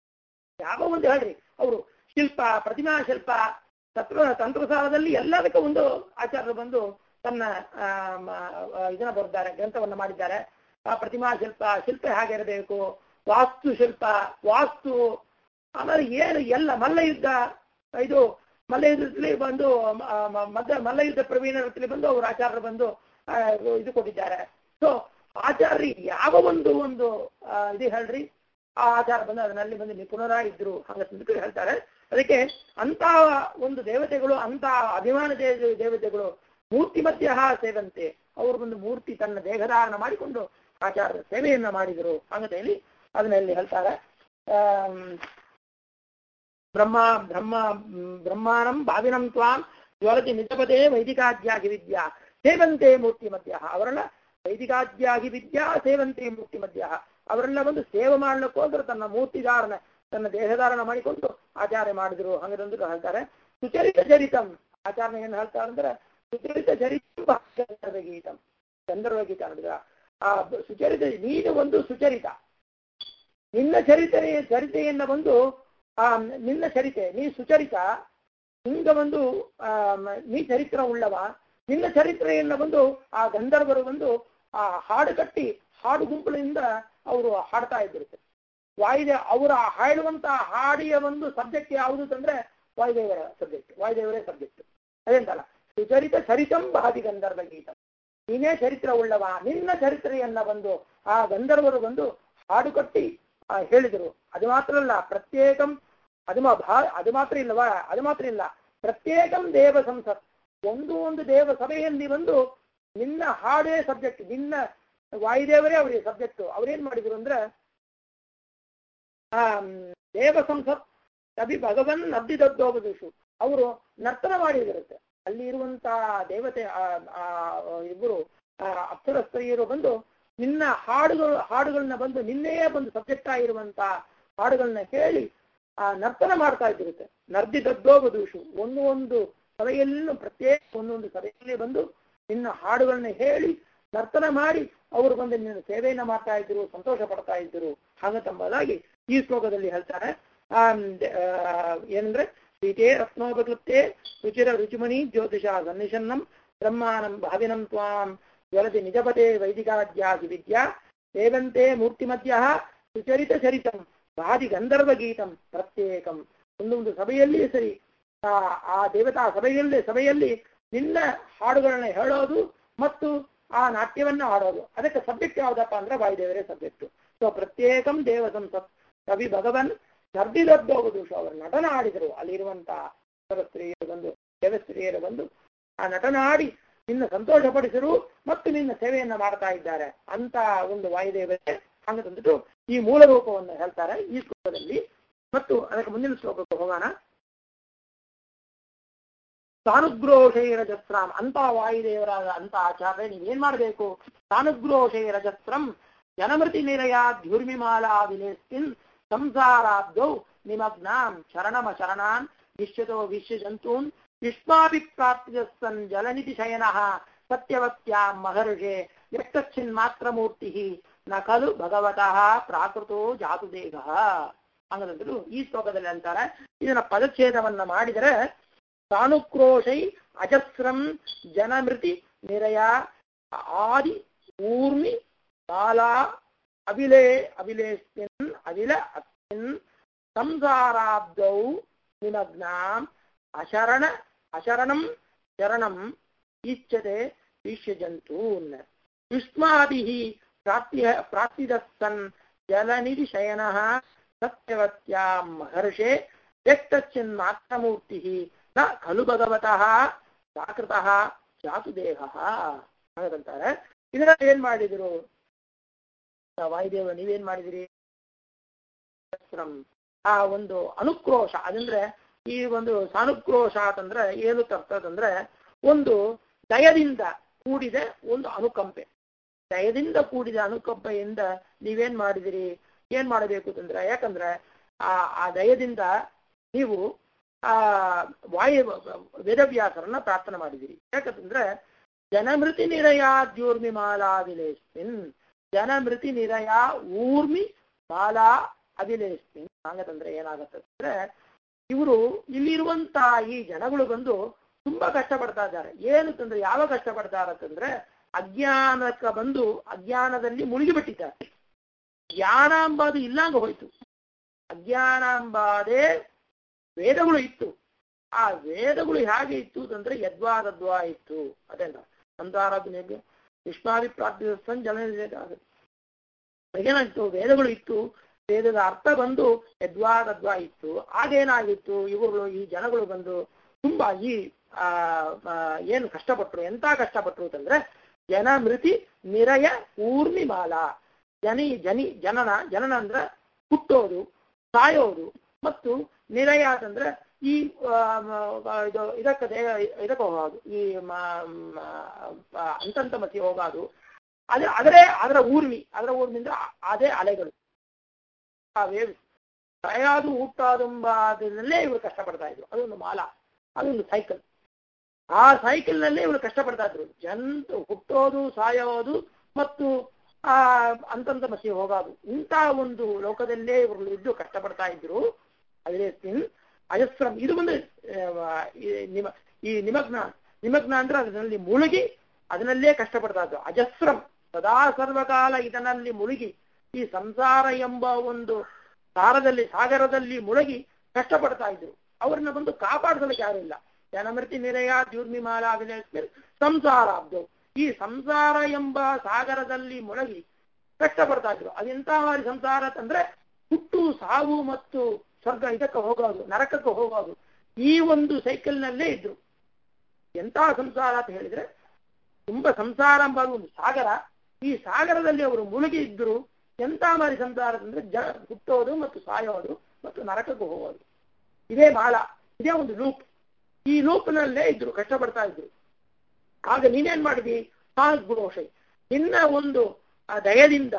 ಯಾವ ಒಂದು ಹೇಳ್ರಿ ಅವರು ಶಿಲ್ಪ ಪ್ರತಿಮಾ ಶಿಲ್ಪ ತತ್ವ ತಂತ್ರಸಾರದಲ್ಲಿ ಎಲ್ಲದಕ್ಕೂ ಒಂದು ಆಚಾರ್ಯರು ಬಂದು ತನ್ನ ಆ, ಮ- ಆ, ಇದನ್ನ ಬರೆದಿದ್ದಾರೆ ಗ್ರಂಥವನ್ನ ಮಾಡಿದ್ದಾರೆ ಆ ಪ್ರತಿಮಾ ಶಿಲ್ಪ ಶಿಲ್ಪ ಹೇಗಿರಬೇಕು ವಾಸ್ತು ಶಿಲ್ಪ ವಾಸ್ತು ಆಮೇಲೆ ಏನು ಎಲ್ಲ ಮಲ್ಲ ಯುದ್ಧ ಇದು ಮಲ್ಲಯುದ್ಧದಲ್ಲಿ ಬಂದು ಮ- ಮ- ಮದ್ದ ಮಲ್ಲಯುದ್ಧ ಪ್ರವೀಣರಲ್ಲಿ ಬಂದು ಅವರು ಆಚಾರ್ಯರು ಬಂದು ಆ, ಇದು ಕೊಟ್ಟಿದ್ದಾರೆ ಸೊ ಆಚಾರ್ಯ ಯಾವ ಒಂದು ಒಂದು ಆ, ಇದು ಹೇಳ್ರಿ ಆ ಆಚಾರ ಬಂದು ಅದರಲ್ಲಿ ಬಂದು ನಿಪುಣರ ಇದ್ರು ಹಂಗಂತ ಹೇಳ್ತಾರೆ ಅದಕ್ಕೆ ಅಂತ ಒಂದು ದೇವತೆಗಳು ಅಂತ ಅಭಿಮಾನ ದೇ- ದೇವತೆಗಳು ಮೂರ್ತಿ ಮಧ್ಯ ಸೇವಂತೆ ಅವರು ಒಂದು ಮೂರ್ತಿ ತನ್ನ ದೇಹಧಾರಣ ಮಾಡಿಕೊಂಡು ಆಚಾರ್ಯ ಸೇವೆಯನ್ನ ಮಾಡಿದರು ಹಂಗಂತ ಹೇಳಿ ಅದನ್ನಲ್ಲಿ ಹೇಳ್ತಾರೆ ಆಮ್, ಬ್ರಹ್ಮ ಬ್ರಹ್ಮ ಮ್, ಬ್ರಹ್ಮಾನಂ ಭಾವಿನಂ ತ್ವಾಂ ಜ್ವಲತಿ ನಿಜಪದೇ ವೈದಿಕಾದ್ಯಾಗಿ ವಿದ್ಯಾ ಸೇವಂತೆ ಮೂರ್ತಿ ಮಧ್ಯ ಅವರೆಲ್ಲ ವೈದಿಕಾದ್ಯಾಗಿ ವಿದ್ಯಾ ಸೇವಂತೆ ಮೂರ್ತಿ ಮಧ್ಯ ಅವರೆಲ್ಲ ಒಂದು ಸೇವೆ ಮಾಡ್ಲಿಕ್ಕೋಸ್ಕರ ತನ್ನ ಮೂರ್ತಿಧಾರಣ ತನ್ನ ದೇಹಧಾರಣ ಮಾಡಿಕೊಂಡು ಆಚಾರ್ಯ ಮಾಡಿದ್ರು ಹಂಗದಂದು ಹೇಳ್ತಾರೆ ಸುಚರಿತ ಚರಿತಂ ಆಚಾರ್ಯ ಏನ್ ಹೇಳ್ತಾರೆ ಅಂದ್ರೆ ಸುಚರಿತ ಚರಿತ ಗೀತಂ ಗಂಧರ್ವ ಗೀತ ನೋಡಿದ್ರ ಆ ಬ- ಸುಚರಿತ ನೀನು ಒಂದು ಸುಚರಿತ ನಿನ್ನ ಚರಿತೆ ಚರಿತೆಯನ್ನ ಬಂದು ಆ ನಿನ್ನ ಚರಿತೆ ನೀ ಸುಚರಿತ ನಿಂಗ ಒಂದು ಆ ಮ- ನೀ ಚರಿತ್ರ ಉಳ್ಳವ ನಿನ್ನ ಚರಿತ್ರೆಯನ್ನ ಬಂದು ಆ ಗಂಧರ್ವರು ಬಂದು ಆ ಹಾಡು ಕಟ್ಟಿ ಹಾಡು ಗುಂಪುಗಳಿಂದ ಅವರು ಹಾಡ್ತಾ ಇದ್ದಿರುತ್ತೆ ವಾಯುದೇ ಅವರ ಹಾಡುವಂತ ಹಾಡಿಯ ಒಂದು ಸಬ್ಜೆಕ್ಟ್ ಯಾವುದು ಅಂತಂದ್ರೆ ವಾಯುದೇವರ ಸಬ್ಜೆಕ್ಟ್ ವಾಯುದೇವರೇ ಸಬ್ಜೆಕ್ಟ್ ಅದೇಂತಲ್ಲ ಸುಚರಿತ ಚರಿತಂ ಬಾದಿ ಗಂಧರ್ವ ಗೀತ ನೀನೇ ಚರಿತ್ರ ಉಳ್ಳವ ನಿನ್ನ ಚರಿತ್ರೆಯನ್ನ ಬಂದು ಆ ಗಂಧರ್ವರು ಬಂದು ಹಾಡು ಕಟ್ಟಿ ಆ, ಹೇಳಿದರು ಅದು ಮಾತ್ರ ಅಲ್ಲ ಪ್ರತ್ಯೇಕಂ ಅದು ಮಾ- ಭಾ- ಅದು ಮಾತ್ರ ಇಲ್ಲವಾ ಅದು ಮಾತ್ರ ಇಲ್ಲ ಪ್ರತ್ಯೇಕಂ ದೇವ ಸಂಸತ್ ಒಂದು ಒಂದು ದೇವ ಸಭೆಯಲ್ಲಿ ಬಂದು ನಿನ್ನ ಹಾಡೇ ಸಬ್ಜೆಕ್ಟ್ ನಿನ್ನ ವಾಯುದೇವರೇ ಅವರಿಗೆ ಸಬ್ಜೆಕ್ಟ್ ಅವ್ರೇನ್ ಮಾಡಿದ್ರು ಅಂದ್ರೆ ಆ ದೇವ ಸಂಸತ್ ಅಭಿ ಭಗವನ್ ನಬ್ದಿ ದೊಡ್ಡೋಗದಿಶು ಅವರು ನರ್ತನ ಮಾಡಿದಿರುತ್ತೆ ಅಲ್ಲಿ ಇರುವಂತ ದೇವತೆ ಆ- ಆ ಇಬ್ಬರು ಅಪ್ಸರ ಸ್ತ್ರೀಯರು ಬಂದು ನಿನ್ನ ಹಾಡುಗಳು ಹಾಡುಗಳನ್ನ ಬಂದು ನಿನ್ನೆಯೇ ಬಂದು ಸಬ್ಜೆಕ್ಟ್ ಆಗಿರುವಂತ ಹಾಡುಗಳನ್ನ ಹೇಳಿ ಆ ನರ್ತನ ಮಾಡ್ತಾ ಇದ್ದಿರುತ್ತೆ ನರ್ದಿ ದೊಡ್ಡೋಗದೂಷು ಒಂದು ಒಂದು ಸಭೆಯಲ್ಲೂ ಪ್ರತ್ಯೇಕ ಒಂದೊಂದು ಸಭೆಯಲ್ಲಿ ಬಂದು ನಿನ್ನ ಹಾಡುಗಳನ್ನ ಹೇಳಿ ನರ್ತನ ಮಾಡಿ ಅವರು ಬಂದು ನಿನ್ನ ಸೇವೆಯನ್ನ ಮಾಡ್ತಾ ಇದ್ರು ಸಂತೋಷ ಪಡ್ತಾ ಇದ್ರು ಹಾಗಂಬುದಾಗಿ ಈ ಶ್ಲೋಕದಲ್ಲಿ ಹೇಳ್ತಾರೆ ಆ ದ- ಆ, ಏನಂದ್ರೆ ಸೀತೆ ರತ್ನೋಪಕೃತ್ಯೆ ರುಚಿರ ರುಚಿಮಣಿ ಜ್ಯೋತಿಷ ಸನ್ನಿಷನ್ನಂ ಬ್ರಹ್ಮಾನಂ ಭಾವಿನಂ ತ್ವಾಂ ಜ್ವಲತಿ ನಿಜಪತೆ ವೈದಿಕಾದ್ಯಾಗಿ ವಿದ್ಯಾ ಸೇವಂತೆ ಮೂರ್ತಿಮಧ್ಯ ಸುಚರಿತ ಚರಿತಂ ಭಾದಿ ಗಂಧರ್ವ ಗೀತಂ ಪ್ರತ್ಯೇಕಂ ಒಂದೊಂದು ಸಭೆಯಲ್ಲಿ ಸರಿ ಆ ಆ ದೇವತಾ ಸಭೆಯಲ್ಲಿ ಸಭೆಯಲ್ಲಿ ನಿನ್ನ ಹಾಡುಗಳನ್ನ ಹೇಳೋದು ಮತ್ತು ಆ ನಾಟ್ಯವನ್ನ ಆಡೋದು ಅದಕ್ಕೆ ಸಬ್ಜೆಕ್ಟ್ ಯಾವ್ದಪ್ಪ ಅಂದ್ರೆ ವಾಯುದೇವರೇ ಸಬ್ಜೆಕ್ಟ್ ಸೊ ಪ್ರತ್ಯೇಕಂ ದೇವ ಸಂಸತ್ ಕವಿ ಭಗವನ್ ದರ್ದಿದದ್ದೋಗುದು ಸೊ ಅವರು ನಟನ ಆಡಿದರು ಅಲ್ಲಿರುವಂತ ಸ್ತ್ರೀಯರು ಬಂದು ದೇವಸ್ತ್ರೀಯರು ಬಂದು ಆ ನಟನ ಆಡಿ ನಿನ್ನ ಸಂತೋಷಪಡಿಸರು ಮತ್ತು ನಿನ್ನ ಸೇವೆಯನ್ನ ಮಾಡ್ತಾ ಇದ್ದಾರೆ ಅಂತ ಒಂದು ವಾಯುದೇವತೆ ಹಂಗ ತಂದ್ಬಿಟ್ಟು ಈ ಮೂಲ ರೂಪವನ್ನು ಹೇಳ್ತಾರೆ ಈ ಶ್ಲೋಕದಲ್ಲಿ ಮತ್ತು ಅದಕ್ಕೆ ಮುಂದಿನ ಶ್ಲೋಕಕ್ಕೆ ಹೋಗೋಣ ಸಾನುಗ್ರೋಷೈರಜಸ್ರಾಮ್ ಅಂತ ವಾಯುದೇವರಾದ ಅಂತ ಆಚಾರ್ಯ ನೀವೇನ್ ಮಾಡಬೇಕು ಸಾನುಗ್ರೋಷೈರಜಸ್ರಂ ಜನಮೃತಿ ನಿರಯ ಧ್ಯುರ್ಮಿಮಾಲಾ ವಿಲೇಸ್ತಿನ್ ಸಂಸಾರಾಬ್ಧೌ ನಿಮಗ್ನಾಂ ಶರಣಮ ಶರಣಾನ್ ವಿಶ್ವತೋ ವಿಶ್ವ ಜಂತೂನ್ ಯುಷ್ಮಾಭಿಪ್ರಾಪ್ತಿಸನ್ ಜಲನಿಧಿ ಶಯನಃ ಸತ್ಯವತ್ಯಾಂ ಮಹರ್ಷೆ ವ್ಯಕ್ತಚ್ಛಿನ್ ಮಾತ್ರ ಮೂರ್ತಿ ನ ಖಲು ಭಗವತಃ ಪ್ರಾಕೃತೋ ಜಾತು ದೇಹ ಹಂಗಂದ್ರು ಈ ಶ್ಲೋಕದಲ್ಲಿ ಅಂತಾರೆ ಇದನ್ನ ಪದಚ್ಛೇದವನ್ನ ಮಾಡಿದರೆ ಸಾನುಕ್ರೋಶೈ ಅಜಸ್ರಂ ಜನಮೃತಿ ನಿರಯ ಆದಿ ಊರ್ಮಿ ಬಾಲಾ ಅವಿಲೇ ಅವಿಲೇಸ್ಮಿನ್ ಅವಿಲ ಅಸ್ಮಿನ್ ಸಂಸಾರಾಬ್ಧೌ ನಿಮಗ್ನಾಂ ಅಶರಣ ಅಶರಣಂ ಶರಣಂ ಇಚ್ಛತೆ ವಿಶ್ವಜಂತೂನ್ ಯುಷ್ಮಾಭಿಃ ಪ್ರಾಪ್ತಿಯ ಪ್ರಾಪ್ತಿದස්සನ್ ಜಲನಿಧಿ ಶಯನಃ ಸತ್ಯವತ್ಯಾಂ ಮಹರ್ಷೆ ವ್ಯಕ್ತಚ್ಚಿನ್ ಮಾತ್ರಮೂರ್ತಿ ನ ಖಲು ಭಗವತಃ ಪ್ರಾಕೃತಃ ಜಾತು ದೇಹ ಹಾಗಂತಾರೆ ಇದನ್ನ ಏನ್ ಮಾಡಿದ್ರು ಆ ವಾಯುದೇವ ನೀವೇನ್ ಮಾಡಿದಿರಿ ಆ ಒಂದು ಅನುಕ್ರೋಶ ಅದಂದ್ರೆ ಈ ಒಂದು ಸಾನುಕ್ರೋಶ ಅಂತಂದ್ರೆ ಏನು ತರ್ತದಂದ್ರೆ ಒಂದು ದಯದಿಂದ ಕೂಡಿದ ಒಂದು ಅನುಕಂಪೆ ದಯದಿಂದ ಕೂಡಿದ ಅನುಕಂಪೆಯಿಂದ ನೀವೇನ್ ಮಾಡಿದಿರಿ ಏನ್ ಮಾಡಬೇಕು ಅಂತಂದ್ರೆ ಯಾಕಂದ್ರೆ ಆ ಆ ದಯದಿಂದ ನೀವು ಆ ವಾಯು ವೇದವ್ಯಾಸರನ್ನ ಪ್ರಾರ್ಥನೆ ಮಾಡಿದಿರಿ ಯಾಕಂತಂದ್ರೆ ಜನಮೃತಿ ನಿರಯ ದ್ಯೂರ್ಮಿ ಮಾಲಾ ವಿಲೇಸ್ಮಿನ್ ಜನಮೃತಿ ನಿರಯ ಊರ್ಮಿ ಮಾಲಾ ಅಭಿಲೇಸ್ಮಿನ್ ಹಂಗಂದ್ರೆ ಏನಾಗತ್ತೆ ಅಂದ್ರೆ ಇವರು ಇಲ್ಲಿರುವಂತ ಈ ಜನಗಳು ಬಂದು ತುಂಬಾ ಕಷ್ಟಪಡ್ತಾ ಇದ್ದಾರೆ ಏನು ತಂದ್ರೆ ಯಾವ ಕಷ್ಟಪಡ್ತಾ ಇರತ್ತಂದ್ರೆ ಅಜ್ಞಾನಕ್ಕೆ ಬಂದು ಅಜ್ಞಾನದಲ್ಲಿ ಮುಳುಗಿಬಿಟ್ಟಿದ್ದಾರೆ ಜ್ಞಾನ ಅಂಬಾದು ಇಲ್ಲಂಗ ಹೋಯ್ತು ಅಜ್ಞಾನ ಅಂಬಾದೇ ವೇದಗಳು ಇತ್ತು ಆ ವೇದಗಳು ಹೇಗೆ ಇತ್ತು ಅಂತಂದ್ರೆ ಯದ್ವಾದದ್ವಾ ಇತ್ತು ಅದೇನ ಸಂತಾರಾಧನೆಗೆ ವಿಶ್ವಾದಿ ಪ್ರಾರ್ಥಿಸನ್ ಜನ ಏನಾಗಿತ್ತು ವೇದಗಳು ಇತ್ತು ವೇದದ ಅರ್ಥ ಬಂದು ಯದ್ವಾದದ್ವಾ ಇತ್ತು ಆಗೇನಾಗಿತ್ತು ಇವುಗಳು ಈ ಜನಗಳು ಬಂದು ತುಂಬಾ ಈ ಆ ಆ, ಏನು ಕಷ್ಟಪಟ್ರು ಎಂತ ಕಷ್ಟಪಟ್ರು ಅಂತಂದ್ರೆ ಜನ ಮೃತಿ ನಿರಯ ಊರ್ಮಿಮಾಲ ಜನಿ ಜನಿ ಜನನ ಜನನ ಅಂದ್ರೆ ಹುಟ್ಟೋದು ಸಾಯೋದು ಮತ್ತು ನಿರಯ ಅಂತಂದ್ರೆ ಈ ಆ, ಮ- ಇದು ಇದಕ್ಕೆ ದೇ- ಇದಕ್ಕೆ ಹೋಗೋದು ಈ ಮ- ಮ- ಅಂತಂತ ಮತಿ ಹೋಗೋದು ಅದೇ ಅದರೇ ಅದರ ಊರ್ಮಿ ಅದರ ಊರ್ಮಿ ಅಂದ್ರೆ ಅ- ಅದೇ ಅಲೆಗಳು ಆ ವೇವ್ ಸಾಯೋದು ಹುಟ್ಟೋದುಂಬಾದಲ್ಲೇ ಇವರು ಕಷ್ಟಪಡ್ತಾ ಇದ್ರು ಅದೊಂದು ಮಾಲ ಅದೊಂದು ಸೈಕಲ್ ಆ ಸೈಕಲ್ ನಲ್ಲೇ ಇವರು ಕಷ್ಟಪಡ್ತಾ ಇದ್ರು ಜಂತು ಹುಟ್ಟೋದು ಸಾಯೋದು ಮತ್ತು ಆ ಅಂತಂತ ಮಸಿ ಹೋಗೋದು ಇಂಥ ಒಂದು ಲೋಕದಲ್ಲೇ ಇವರು ಇದ್ದು ಕಷ್ಟಪಡ್ತಾ ಇದ್ರು ಅದೇ ಅಜಸ್ರಂ ಇದು ಒಂದು ಆ, ಈ ನಿಮ ಈ ನಿಮಗ್ನ ನಿಮಗ್ನ ಅಂದ್ರೆ ಅದರಲ್ಲಿ ಮುಳುಗಿ ಅದನ್ನಲ್ಲೇ ಕಷ್ಟಪಡ್ತಾ ಇದ್ರು ಅಜಸ್ರಂ ಸದಾ ಸರ್ವಕಾಲ ಇದರಲ್ಲಿ ಮುಳುಗಿ ಈ ಸಂಸಾರ ಎಂಬ ಒಂದು ಸಾರದಲ್ಲಿ ಸಾಗರದಲ್ಲಿ ಮುಳುಗಿ ಕಷ್ಟಪಡ್ತಾ ಇದ್ರು ಅವ್ರನ್ನ ಬಂದು ಕಾಪಾಡಿಸಲಿಕ್ಕೆ ಯಾರು ಇಲ್ಲ ಜನಮೃತಿ ನಿರಯ ದ್ಯೂರ್ಮಿಮಾಲ ಸಂಸಾರಾಬ್ದು ಈ ಸಂಸಾರ ಎಂಬ ಸಾಗರದಲ್ಲಿ ಮುಳುಗಿ ಕಷ್ಟಪಡ್ತಾ ಇದ್ರು ಅದೆಂತ ಮಾರಿ ಸಂಸಾರ ಅಂತಂದ್ರೆ ಹುಟ್ಟು ಸಾವು ಮತ್ತು ಸ್ವರ್ಗ ಇದಕ್ಕೆ ಹೋಗೋದು ನರಕಕ್ಕೆ ಹೋಗೋದು ಈ ಒಂದು ಸೈಕಲ್ ನಲ್ಲೇ ಇದ್ರು ಎಂತ ಸಂಸಾರ ಅಂತ ಹೇಳಿದ್ರೆ ತುಂಬಾ ಸಂಸಾರ ಎಂಬ ಒಂದು ಸಾಗರ ಈ ಸಾಗರದಲ್ಲಿ ಅವರು ಮುಳುಗಿ ಇದ್ರು ಎಂತ ಮಾರಿ ಸಂಸಾರ ಅಂದ್ರೆ ಜ ಹುಟ್ಟೋದು ಮತ್ತು ಸಾಯೋದು ಮತ್ತು ನರಕಕ್ಕೆ ಹೋಗೋದು ಇದೇ ಮಾಳ ಇದೇ ಒಂದು ಲೂಪ್ ಈ ಲೂಪ್ನಲ್ಲೇ ಇದ್ರು ಕಷ್ಟಪಡ್ತಾ ಇದ್ರು ಆಗ ನೀನೇನ್ ಮಾಡಿದಿ ಸಾಗ್ರೋಷೈ ನಿನ್ನ ಒಂದು ಆ ದಯದಿಂದ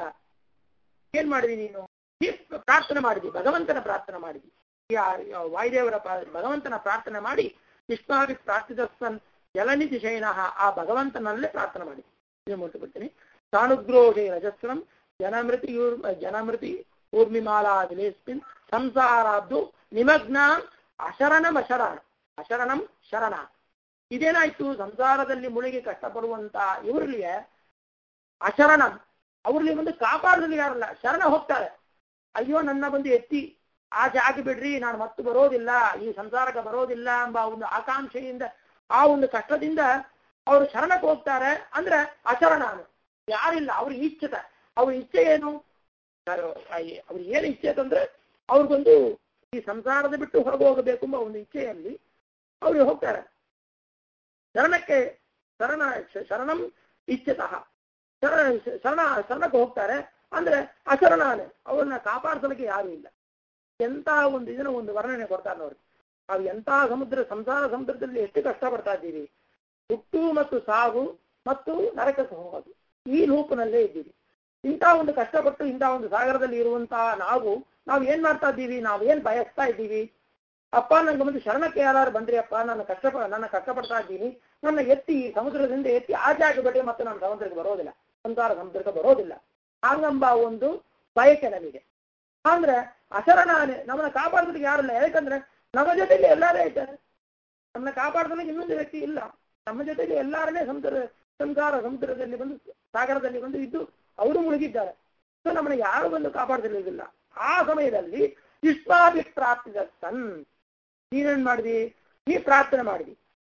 ಏನ್ ಮಾಡಿದಿ ನೀನು ನೀ ಪ್ರಾರ್ಥನೆ ಮಾಡಿದಿ ಭಗವಂತನ ಪ್ರಾರ್ಥನೆ ಮಾಡಿದಿ ಯಾ- ಯಾ- ವಾಯುದೇವರ ಪಾ- ಭಗವಂತನ ಪ್ರಾರ್ಥನೆ ಮಾಡಿ ವಿಷ್ಣಾವಿ ಪ್ರಾರ್ಥಿತಸ್ತನ್ ಜಲನಿಧಿ ಶಯನಃ ಆ ಭಗವಂತನಲ್ಲೇ ಪ್ರಾರ್ಥನೆ ಮಾಡಿದಿ ಇದು ಮುಟ್ಟು ಬಿಡ್ತೀನಿ ಸಾನುಗ್ರೋಷೈ ರಜಸ್ರಂ ಜನಮೃತಿ ಯೂರ್- ಜನಮೃತಿ ಊರ್ಮಿಮಾಲಾ ವಿಲೇಸ್ಮಿನ್ ಸಂಸಾರಾಬ್ದು ನಿಮಗ್ನ ಅಶರಣಂ ಅಶರಣ ಅಶರಣಂ ಶರಣ ಇದೇನಾಯ್ತು ಸಂಸಾರದಲ್ಲಿ ಮುಳುಗಿ ಕಷ್ಟಪಡುವಂತ ಇವರಿಗೆ ಅಶರಣ ಅವ್ರಲ್ಲಿ ಒಂದು ಕಾಪಾಡಲು ಯಾರಲ್ಲ ಶರಣ ಹೋಗ್ತಾರೆ ಅಯ್ಯೋ ನನ್ನ ಬಂದು ಎತ್ತಿ ಆಚೆ ಹಾಕಿ ಬಿಡ್ರಿ ನಾನು ಮತ್ತೆ ಬರೋದಿಲ್ಲ ಈ ಸಂಸಾರಕ್ಕೆ ಬರೋದಿಲ್ಲ ಎಂಬ ಒಂದು ಆಕಾಂಕ್ಷೆಯಿಂದ ಆ ಒಂದು ಕಷ್ಟದಿಂದ ಅವರು ಶರಣಕ್ಕೆ ಹೋಗ್ತಾರೆ ಅಂದ್ರೆ ಅಶರಣ ಯಾರಿಲ್ಲ ಅವ್ರ ಇಚ್ಛತ ಅವ್ರ ಇಚ್ಛೆ ಏನು ಅವ್ರ ಏನು ಇಚ್ಛೆ ಅಂತಂದ್ರೆ ಅವ್ರಿಗೊಂದು ಈ ಸಂಸಾರದ ಬಿಟ್ಟು ಹೊರಗೆ ಹೋಗಬೇಕು ಎಂಬ ಒಂದು ಇಚ್ಛೆಯಲ್ಲಿ ಅವರು ಹೋಗ್ತಾರೆ ಶರಣಕ್ಕೆ ಶರಣ ಶರಣಂ ಇಚ್ಛತಃ ಶರಣ ಶರಣ ಶರಣಕ್ಕೆ ಹೋಗ್ತಾರೆ ಅಂದ್ರೆ ಅಶರಣಾನೆ ಅವ್ರನ್ನ ಕಾಪಾಡಿಸಲಿಕ್ಕೆ ಯಾರು ಇಲ್ಲ ಎಂತ ಒಂದು ಇದನ್ನ ಒಂದು ವರ್ಣನೆ ಕೊಡ್ತಾರೆ ನೋಡಿ ನಾವು ಎಂತ ಸಮುದ್ರ ಸಂಸಾರ ಸಮುದ್ರದಲ್ಲಿ ಎಷ್ಟು ಕಷ್ಟಪಡ್ತಾ ಇದ್ದೀವಿ ಹುಟ್ಟು ಮತ್ತು ಸಾವು ಮತ್ತು ನರಕಕ್ಕೆ ಹೋಗೋದು ಈ ಲೂಪ್ನಲ್ಲೇ ಇದ್ದೀವಿ ಇಂಥ ಒಂದು ಕಷ್ಟಪಟ್ಟು ಇಂಥ ಒಂದು ಸಾಗರದಲ್ಲಿ ಇರುವಂತಹ ನಾವು ನಾವು ಏನ್ ಮಾಡ್ತಾ ಇದ್ದೀವಿ ನಾವು ಏನ್ ಬಯಸ್ತಾ ಇದ್ದೀವಿ ಅಪ್ಪ ನಂಗೆ ಒಂದು ಶರಣಕ್ಕೆ ಯಾರು ಬಂದ್ರಿ ಅಪ್ಪ ನಾನು ಕಷ್ಟ ನನ್ನ ಕಷ್ಟಪಡ್ತಾ ಇದ್ದೀನಿ ನನ್ನ ಎತ್ತಿ ಈ ಸಮುದ್ರದಿಂದ ಎತ್ತಿ ಆಚೆ ಆಗಿಬಿಟ್ಟೆ ಮತ್ತೆ ನಾನು ಸಮುದ್ರಕ್ಕೆ ಬರೋದಿಲ್ಲ ಸಂಸಾರ ಸಮುದ್ರಕ್ಕೆ ಬರೋದಿಲ್ಲ ಹಾಗಂಬ ಒಂದು ಬಯಕೆ ನಮಗೆ ಅಂದ್ರೆ ಅಶರಣಾನೆ ನಮ್ಮನ್ನ ಕಾಪಾಡೋದಕ್ಕೆ ಯಾರಿಲ್ಲ ಯಾಕಂದ್ರೆ ನಮ್ಮ ಜೊತೆಗೆ ಎಲ್ಲಾರೇ ಇದ್ದಾರೆ ನಮ್ಮನ್ನ ಕಾಪಾಡೋದಕ್ಕೆ ಇನ್ನೊಂದು ವ್ಯಕ್ತಿ ಇಲ್ಲ ನಮ್ಮ ಜೊತೆಗೆ ಎಲ್ಲಾರನ್ನೇ ಸಮುದ್ರ ಸಂಸಾರ ಸಮುದ್ರದಲ್ಲಿ ಬಂದು ಸಾಗರದಲ್ಲಿ ಬಂದು ಇದ್ದು ಅವರು ಮುಳುಗಿದ್ದಾರೆ ಸೊ ನಮ್ಮನ್ನ ಯಾರು ಬಂದು ಕಾಪಾಡಲಿಲ್ಲ ಆ ಸಮಯದಲ್ಲಿ ವಿಶ್ವಾಭಿ ಪ್ರಾರ್ಥಿದ ಸನ್ ನೀನೇನ್ ಮಾಡಿದಿ ನೀ ಪ್ರಾರ್ಥನೆ ಮಾಡಿದಿ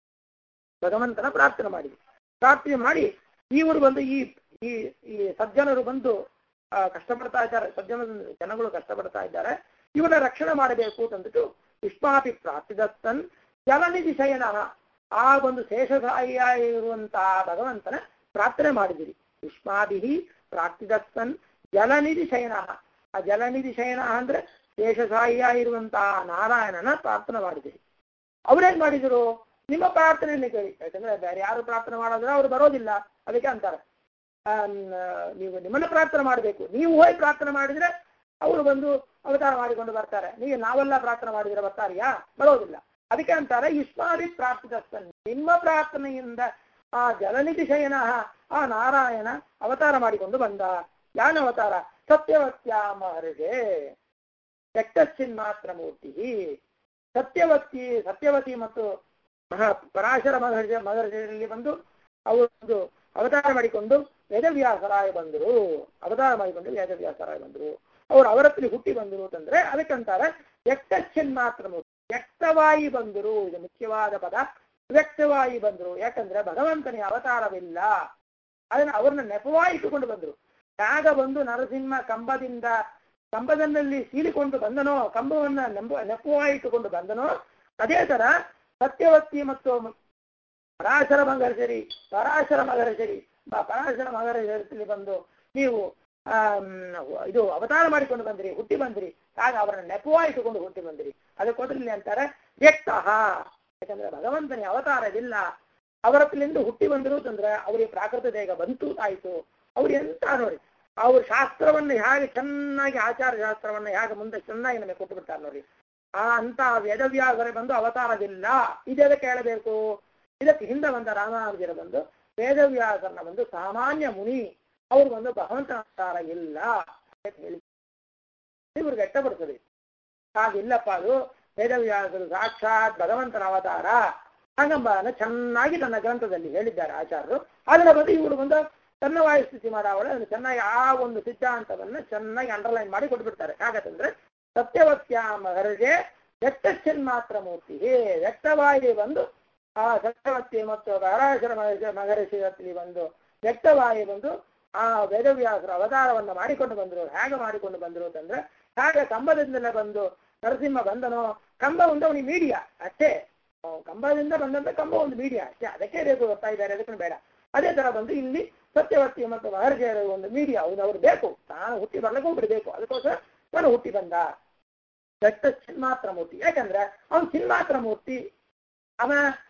ಭಗವಂತನ ಪ್ರಾರ್ಥನೆ ಮಾಡಿದಿ ಪ್ರಾರ್ಥನೆ ಮಾಡಿ ಇವರು ಬಂದು ಈ ಈ ಈ ಸಜ್ಜನರು ಬಂದು ಆ, ಕಷ್ಟಪಡ್ತಾ ಇದ್ದಾರೆ ಸಜ್ಜನ ಜನಗಳು ಕಷ್ಟಪಡ್ತಾ ಇದ್ದಾರೆ ಇವರ ರಕ್ಷಣೆ ಮಾಡಬೇಕು ಅಂತಂದ್ಬಿಟ್ಟು ವಿಶ್ವಾಪಿ ಪ್ರಾರ್ಥಿದತ್ತನ್ ಜಲನಿಧಿ ಶಯನ ಆ ಒಂದು ಶೇಷಸಾಯಿಯ ಇರುವಂತಹ ಭಗವಂತನ ಪ್ರಾರ್ಥನೆ ಮಾಡಿದಿರಿ ವಿಶ್ವಾಭಿ ಪ್ರಾರ್ಥಿದತ್ತನ್ ಜಲನಿಧಿ ಶಯನ ಆ ಜಲನಿಧಿ ಶಯನ ಅಂದ್ರೆ ಶೇಷಸಾಯಿಯ ಇರುವಂತಹ ನಾರಾಯಣನ ಪ್ರಾರ್ಥನೆ ಮಾಡಿದಿರಿ ಅವ್ರೇನ್ ಮಾಡಿದ್ರು ನಿಮ್ಮ ಪ್ರಾರ್ಥನೆಯನ್ನು ಕೇಳಿ ಯಾಕಂದ್ರೆ ಬೇರೆ ಯಾರು ಪ್ರಾರ್ಥನೆ ಮಾಡೋದ್ರೆ ಅವ್ರು ಬರೋದಿಲ್ಲ ಅದಕ್ಕೆ ಅಂತಾರೆ ಆಮ್, ನೀವು ನಿಮ್ಮನ್ನ ಪ್ರಾರ್ಥನೆ ಮಾಡಬೇಕು ನೀವು ಹೋಗಿ ಪ್ರಾರ್ಥನೆ ಮಾಡಿದ್ರೆ ಅವರು ಬಂದು ಅವತಾರ ಮಾಡಿಕೊಂಡು ಬರ್ತಾರೆ ನೀವು ನಾವೆಲ್ಲ ಪ್ರಾರ್ಥನೆ ಮಾಡಿದ್ರೆ ಬರ್ತಾರಿಯಾ ಬರೋದಿಲ್ಲ ಅದಕ್ಕೆ ಅಂತಾರೆ ಯುಷ್ಮಾದಿ ಪ್ರಾರ್ಥಿತ ನಿಮ್ಮ ಪ್ರಾರ್ಥನೆಯಿಂದ ಆ ಜಲನಿಧಿ ಶಯನ ಆ ನಾರಾಯಣ ಅವತಾರ ಮಾಡಿಕೊಂಡು ಬಂದ ಯಾನ ಅವತಾರ ಸತ್ಯವತ್ಯ ಮಹರ್ಷೆ ವ್ಯಕ್ತಶ್ಚಿನ್ ಮಾತ್ರ ಮೂರ್ತಿ ಸತ್ಯವತಿ ಸತ್ಯವತಿ ಮತ್ತು ಮಹಾ ಪರಾಶರ ಮಹರ್ಷ ಮಹರ್ಷಿಯಲ್ಲಿ ಬಂದು ಅವರು ಅವತಾರ ಮಾಡಿಕೊಂಡು ವೇದವ್ಯಾಸರಾಯ ಬಂದರು ಅವತಾರ ಮಾಡಿಕೊಂಡು ವೇದವ್ಯಾಸರಾಯ ಬಂದರು ಅವರು ಅವರತ್ರಿ ಹುಟ್ಟಿ ಬಂದರು ಅಂತಂದ್ರೆ ಅದಕ್ಕಂತಾರೆ ವ್ಯಕ್ತಚ್ಛನ್ ಮಾತ್ರ ಮೂರ್ತಿ ವ್ಯಕ್ತವಾಗಿ ಬಂದರು ಇದು ಮುಖ್ಯವಾದ ಪದ ವ್ಯಕ್ತವಾಗಿ ಬಂದರು ಯಾಕಂದ್ರೆ ಭಗವಂತನಿಗೆ ಅವತಾರವಿಲ್ಲ ಅದನ್ನ ಅವ್ರನ್ನ ನೆಪವಾಗಿ ಇಟ್ಟುಕೊಂಡು ಬಂದರು ಯಾಗ ಬಂದು ನರಸಿಂಹ ಕಂಬದಿಂದ ಕಂಬದಲ್ಲಿ ಸೀಳಿಕೊಂಡು ಬಂದನೋ ಕಂಬವನ್ನ ನೆಂಬ ನೆಪವಾಗಿ ಇಟ್ಟುಕೊಂಡು ಬಂದನೋ ಅದೇ ತರ ಸತ್ಯವತಿ ಮತ್ತು ಪರಾಶರ ಮಗರ್ಷರಿ ಪರಾಶರ ಮಗರ್ಷರಿ ಪರಾಶರ ಮಗರ್ಷರಿ ಬಂದು ನೀವು ಆ ಇದು ಅವತಾರ ಮಾಡಿಕೊಂಡು ಬಂದ್ರಿ ಹುಟ್ಟಿ ಬಂದ್ರಿ ಆಗ ಅವರನ್ನ ನೆಪವಾಗಿ ಇಟ್ಟುಕೊಂಡು ಹುಟ್ಟಿ ಬಂದ್ರಿ ಅದಕ್ಕೋದ್ರೆ ಇಲ್ಲಿ ಅಂತಾರೆ ವ್ಯಕ್ತ ಯಾಕಂದ್ರೆ ಭಗವಂತನಿಗೆ ಅವತಾರವಿಲ್ಲ ಅವರಲ್ಲಿಂದ ಹುಟ್ಟಿ ಬಂದರು ಅಂತಂದ್ರೆ ಅವರಿಗೆ ಪ್ರಾಕೃತ ದೇಹ ಬಂತು ಆಯ್ತು ಅವ್ರು ಎಂತ ನೋಡಿ ಅವ್ರ ಶಾಸ್ತ್ರವನ್ನು ಹೇಗೆ ಚೆನ್ನಾಗಿ ಆಚಾರ ಶಾಸ್ತ್ರವನ್ನು ಹೇಗೆ ಮುಂದೆ ಚೆನ್ನಾಗಿ ನಮಗೆ ಕೊಟ್ಟು ಬಿಡ್ತಾರೆ ನೋಡಿ ಆ ಅಂತ ವೇದವ್ಯಾಸರ ಬಂದು ಅವತಾರವಿಲ್ಲ ಇದೆದಕ್ಕೆ ಹೇಳಬೇಕು ಇದಕ್ಕೆ ಹಿಂದೆ ಬಂದ ರಾಮಾನುಜರ ಬಂದು ವೇದವ್ಯಾಸರನ್ನ ಬಂದು ಸಾಮಾನ್ಯ ಮುನಿ ಅವ್ರು ಬಂದು ಭಗವಂತನ ಅವತಾರ ಇಲ್ಲ ಅಂತ ಹೇಳಿ ಇವ್ರಿಗೆ ವ್ಯಕ್ತಪಡಿಸಬೇಕು ಹಾಗಿಲ್ಲಪ್ಪ ಅದು ವೇದವ್ಯಾಸರು ಸಾಕ್ಷಾತ್ ಭಗವಂತನ ಅವತಾರ ಹಾಗಂಬನ ಚೆನ್ನಾಗಿ ತನ್ನ ಗ್ರಂಥದಲ್ಲಿ ಹೇಳಿದ್ದಾರೆ ಆಚಾರ್ಯರು ಅದನ್ನ ಬಂದು ಇವರು ಬಂದು ತನ್ನ ವಾಯುಸ್ಥಿತಿ ಮಾಡಾವಳೆ ಅದನ್ನು ಚೆನ್ನಾಗಿ ಆ ಒಂದು ಸಿದ್ಧಾಂತವನ್ನ ಚೆನ್ನಾಗಿ ಅಂಡರ್ಲೈನ್ ಮಾಡಿ ಕೊಟ್ಬಿಡ್ತಾರೆ ಯಾಕಂತಂದ್ರೆ ಸತ್ಯವತ್ಯ ಮಹರ್ಷೆ ವ್ಯಕ್ತಚ್ಛನ್ ಮಾತ್ರ ಮೂರ್ತಿ ವ್ಯಕ್ತವಾಗಿ ಬಂದು ಆ ಸತ್ಯವತ್ತಿ ಮತ್ತು ಪರಾಶರ ಮಹರ್ಷಿ ಮಹರ್ಷಿ ಬಂದು ವ್ಯಕ್ತವಾಗಿ ಬಂದು ಆ ವೇದವ್ಯಾಸರ ಅವತಾರವನ್ನ ಮಾಡಿಕೊಂಡು ಬಂದರು ಹೇಗೆ ಮಾಡಿಕೊಂಡು ಬಂದರು ಅಂತಂದ್ರೆ ಹಾಗೆ ಕಂಬದಿಂದಲೇ ಬಂದು ನರಸಿಂಹ ಬಂದನೋ ಕಂಬ ಒಂದು ಅವನಿಗೆ ಮೀಡಿಯಾ ಅಷ್ಟೇ ಕಂಬದಿಂದ ಬಂದಂತ ಕಂಬ ಒಂದು ಮೀಡಿಯಾ ಅಷ್ಟೇ ಅದಕ್ಕೆ ಬೇಕು ಬರ್ತಾ ಇದ್ದಾರೆ ಅದಕ್ಕೆ ಬೇಡ ಅದೇ ತರ ಬಂದು ಇಲ್ಲಿ ಸತ್ಯವರ್ತಿ ಮತ್ತು ಮಹರ್ಷಿಯರ ಒಂದು ಮೀಡಿಯಾ ಅವ್ನು ಅವ್ರು ಬೇಕು ತಾನು ಹುಟ್ಟಿ ಬರ್ಲಿಕ್ಕೆ ಬಿಡಬೇಕು ಅದಕ್ಕೋಸ್ಕರ ತಾನು ಹುಟ್ಟಿ ಬಂದ ದಟ್ಟ ಚಿನ್ಮಾತ್ರ ಮೂರ್ತಿ ಯಾಕಂದ್ರೆ ಅವನು ಚಿನ್ಮಾತ್ರ ಮೂರ್ತಿ ಅವ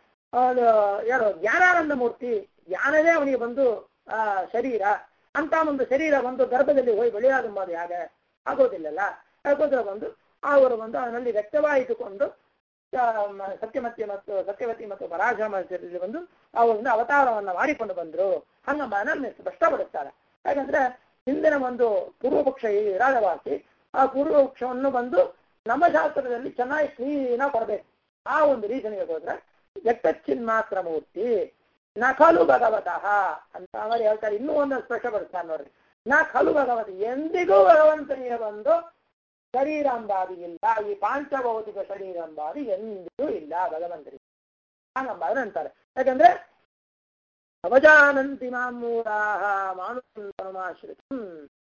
ಯಾರು ಜ್ಞಾನಾನಂದ ಮೂರ್ತಿ ಜ್ಞಾನವೇ ಅವನಿಗೆ ಬಂದು ಆ ಶರೀರ ಅಂತ ಒಂದು ಶರೀರ ಒಂದು ಗರ್ಭದಲ್ಲಿ ಹೋಗಿ ಬೆಳೆಯಾದಂಬಾದು ಹೇಗೆ ಆಗೋದಿಲ್ಲಲ್ಲ ಅದಕ್ಕೋಸ್ಕರ ಬಂದು ಅವರು ಬಂದು ಅವನಲ್ಲಿ ವ್ಯಕ್ತವಾಗಿಟ್ಟುಕೊಂಡು ಸತ್ಯಮತಿ ಮತ್ತು ಸತ್ಯವತಿ ಮತ್ತು ಪರಾಶರಮಲ್ಲಿ ಬಂದು ಅವರೊಂದು ಅವತಾರವನ್ನ ಮಾಡಿಕೊಂಡು ಬಂದ್ರು ಹಂಗಂಬ ನನ್ನ ಸ್ಪಷ್ಟಪಡುತ್ತಾರೆ ಯಾಕಂದ್ರೆ ಹಿಂದಿನ ಒಂದು ಪೂರ್ವ ಪಕ್ಷ ರಾಜವಾಸಿ ಆ ಪೂರ್ವ ಪಕ್ಷವನ್ನು ಬಂದು ನಮ್ಮ ಶಾಸ್ತ್ರದಲ್ಲಿ ಚೆನ್ನಾಗಿ ಕ್ಲೀನಾಗಿ ಕೊಡಬೇಕು ಆ ಒಂದು ರೀಸನ್ಗೆ ಹೋದ್ರೆ ವ್ಯಕ್ತಚ್ಚಿನ್ ಮಾತ್ರ ಮೂರ್ತಿ ನ ಖಲು ಭಗವತಃ ಅಂತ ಅವರು ಹೇಳ್ತಾರೆ ಇನ್ನೂ ಒಂದು ಸ್ಪಷ್ಟಪಡಿಸ್ತಾರೆ ನೋಡ್ರಿ ನ ಖಲು ಭಗವತ ಎಂದಿಗೂ ಭಗವಂತನಿಗೆ ಬಂದು ಶರೀರ ಅಂಬಾದಿ ಇಲ್ಲ ಈ ಪಾಂಚಭೌತಿಕ ಶರೀರ ಅಂಬಾದಿ ಎಂದಿಗೂ ಇಲ್ಲ ಭಗವಂತನಿಗೆ ಹಾಗಂಬಾದ್ರೆ ಅಂತಾರೆ ಯಾಕಂದ್ರೆ ಅವಜಾನಂತಿ ಮಾಮೂರಾಹ ಮಾನುಸಂತಮಾಶ್ರಿತಂ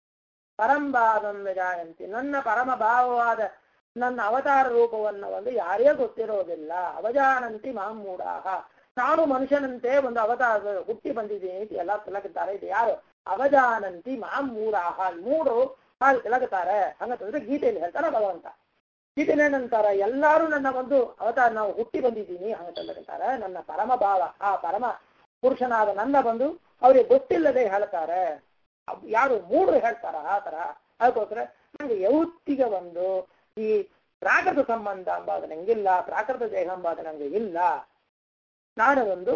ಪರಂಭಾವಂ ವಿಜಾಯಂತಿ ನನ್ನ ಪರಮ ಭಾವವಾದ ನನ್ನ ಅವತಾರ ರೂಪವನ್ನು ಒಂದು ಯಾರೇ ಗೊತ್ತಿರೋದಿಲ್ಲ ಅವಜಾನಂತಿ ಮಾಮೂಢಾಹ ನಾನು ಮನುಷ್ಯನಂತೆ ಒಂದು ಅವತಾರ ಹುಟ್ಟಿ ಬಂದಿದ್ದೀನಿ ಅಂತ ಎಲ್ಲ ತಿಲಕುತ್ತಾರೆ ಇದು ಯಾರು ಅವಜಾನಂತಿ ಮಾಮೂಢಾಹ ಮೂರು ಹಾಗೆ ತಿಲಕುತ್ತಾರೆ ಹಂಗಂತಂದ್ರೆ ಗೀತೆಯಲ್ಲಿ ಹೇಳ್ತಾರ ಭಗವಂತ ಗೀತೆಯಲ್ಲಿ ಏನಂತಾರ ಎಲ್ಲಾರು ನನ್ನ ಒಂದು ಅವತಾರ ನಾವು ಹುಟ್ಟಿ ಬಂದಿದ್ದೀನಿ ಹಂಗಂತಾರೆ ನನ್ನ ಪರಮ ಭಾವ ಆ ಪರಮ ಪುರುಷನಾದ ನನ್ನ ಬಂದು ಅವ್ರಿಗೆ ಗೊತ್ತಿಲ್ಲದೆ ಹೇಳ್ತಾರೆ ಯಾರು ಮೂಢರು ಹೇಳ್ತಾರ ಆ ತರ ಅದಕ್ಕೋಸ್ಕರ ನನಗೆ ಯೌತ್ತಿಗೆ ಬಂದು ಈ ಪ್ರಾಕೃತ ಸಂಬಂಧ ಅಂಬಾದ ನಂಗಿಲ್ಲ ಪ್ರಾಕೃತ ದೇಹ ಅಂಬಾದ ನಂಗೆ ಇಲ್ಲ ನಾನು ಒಂದು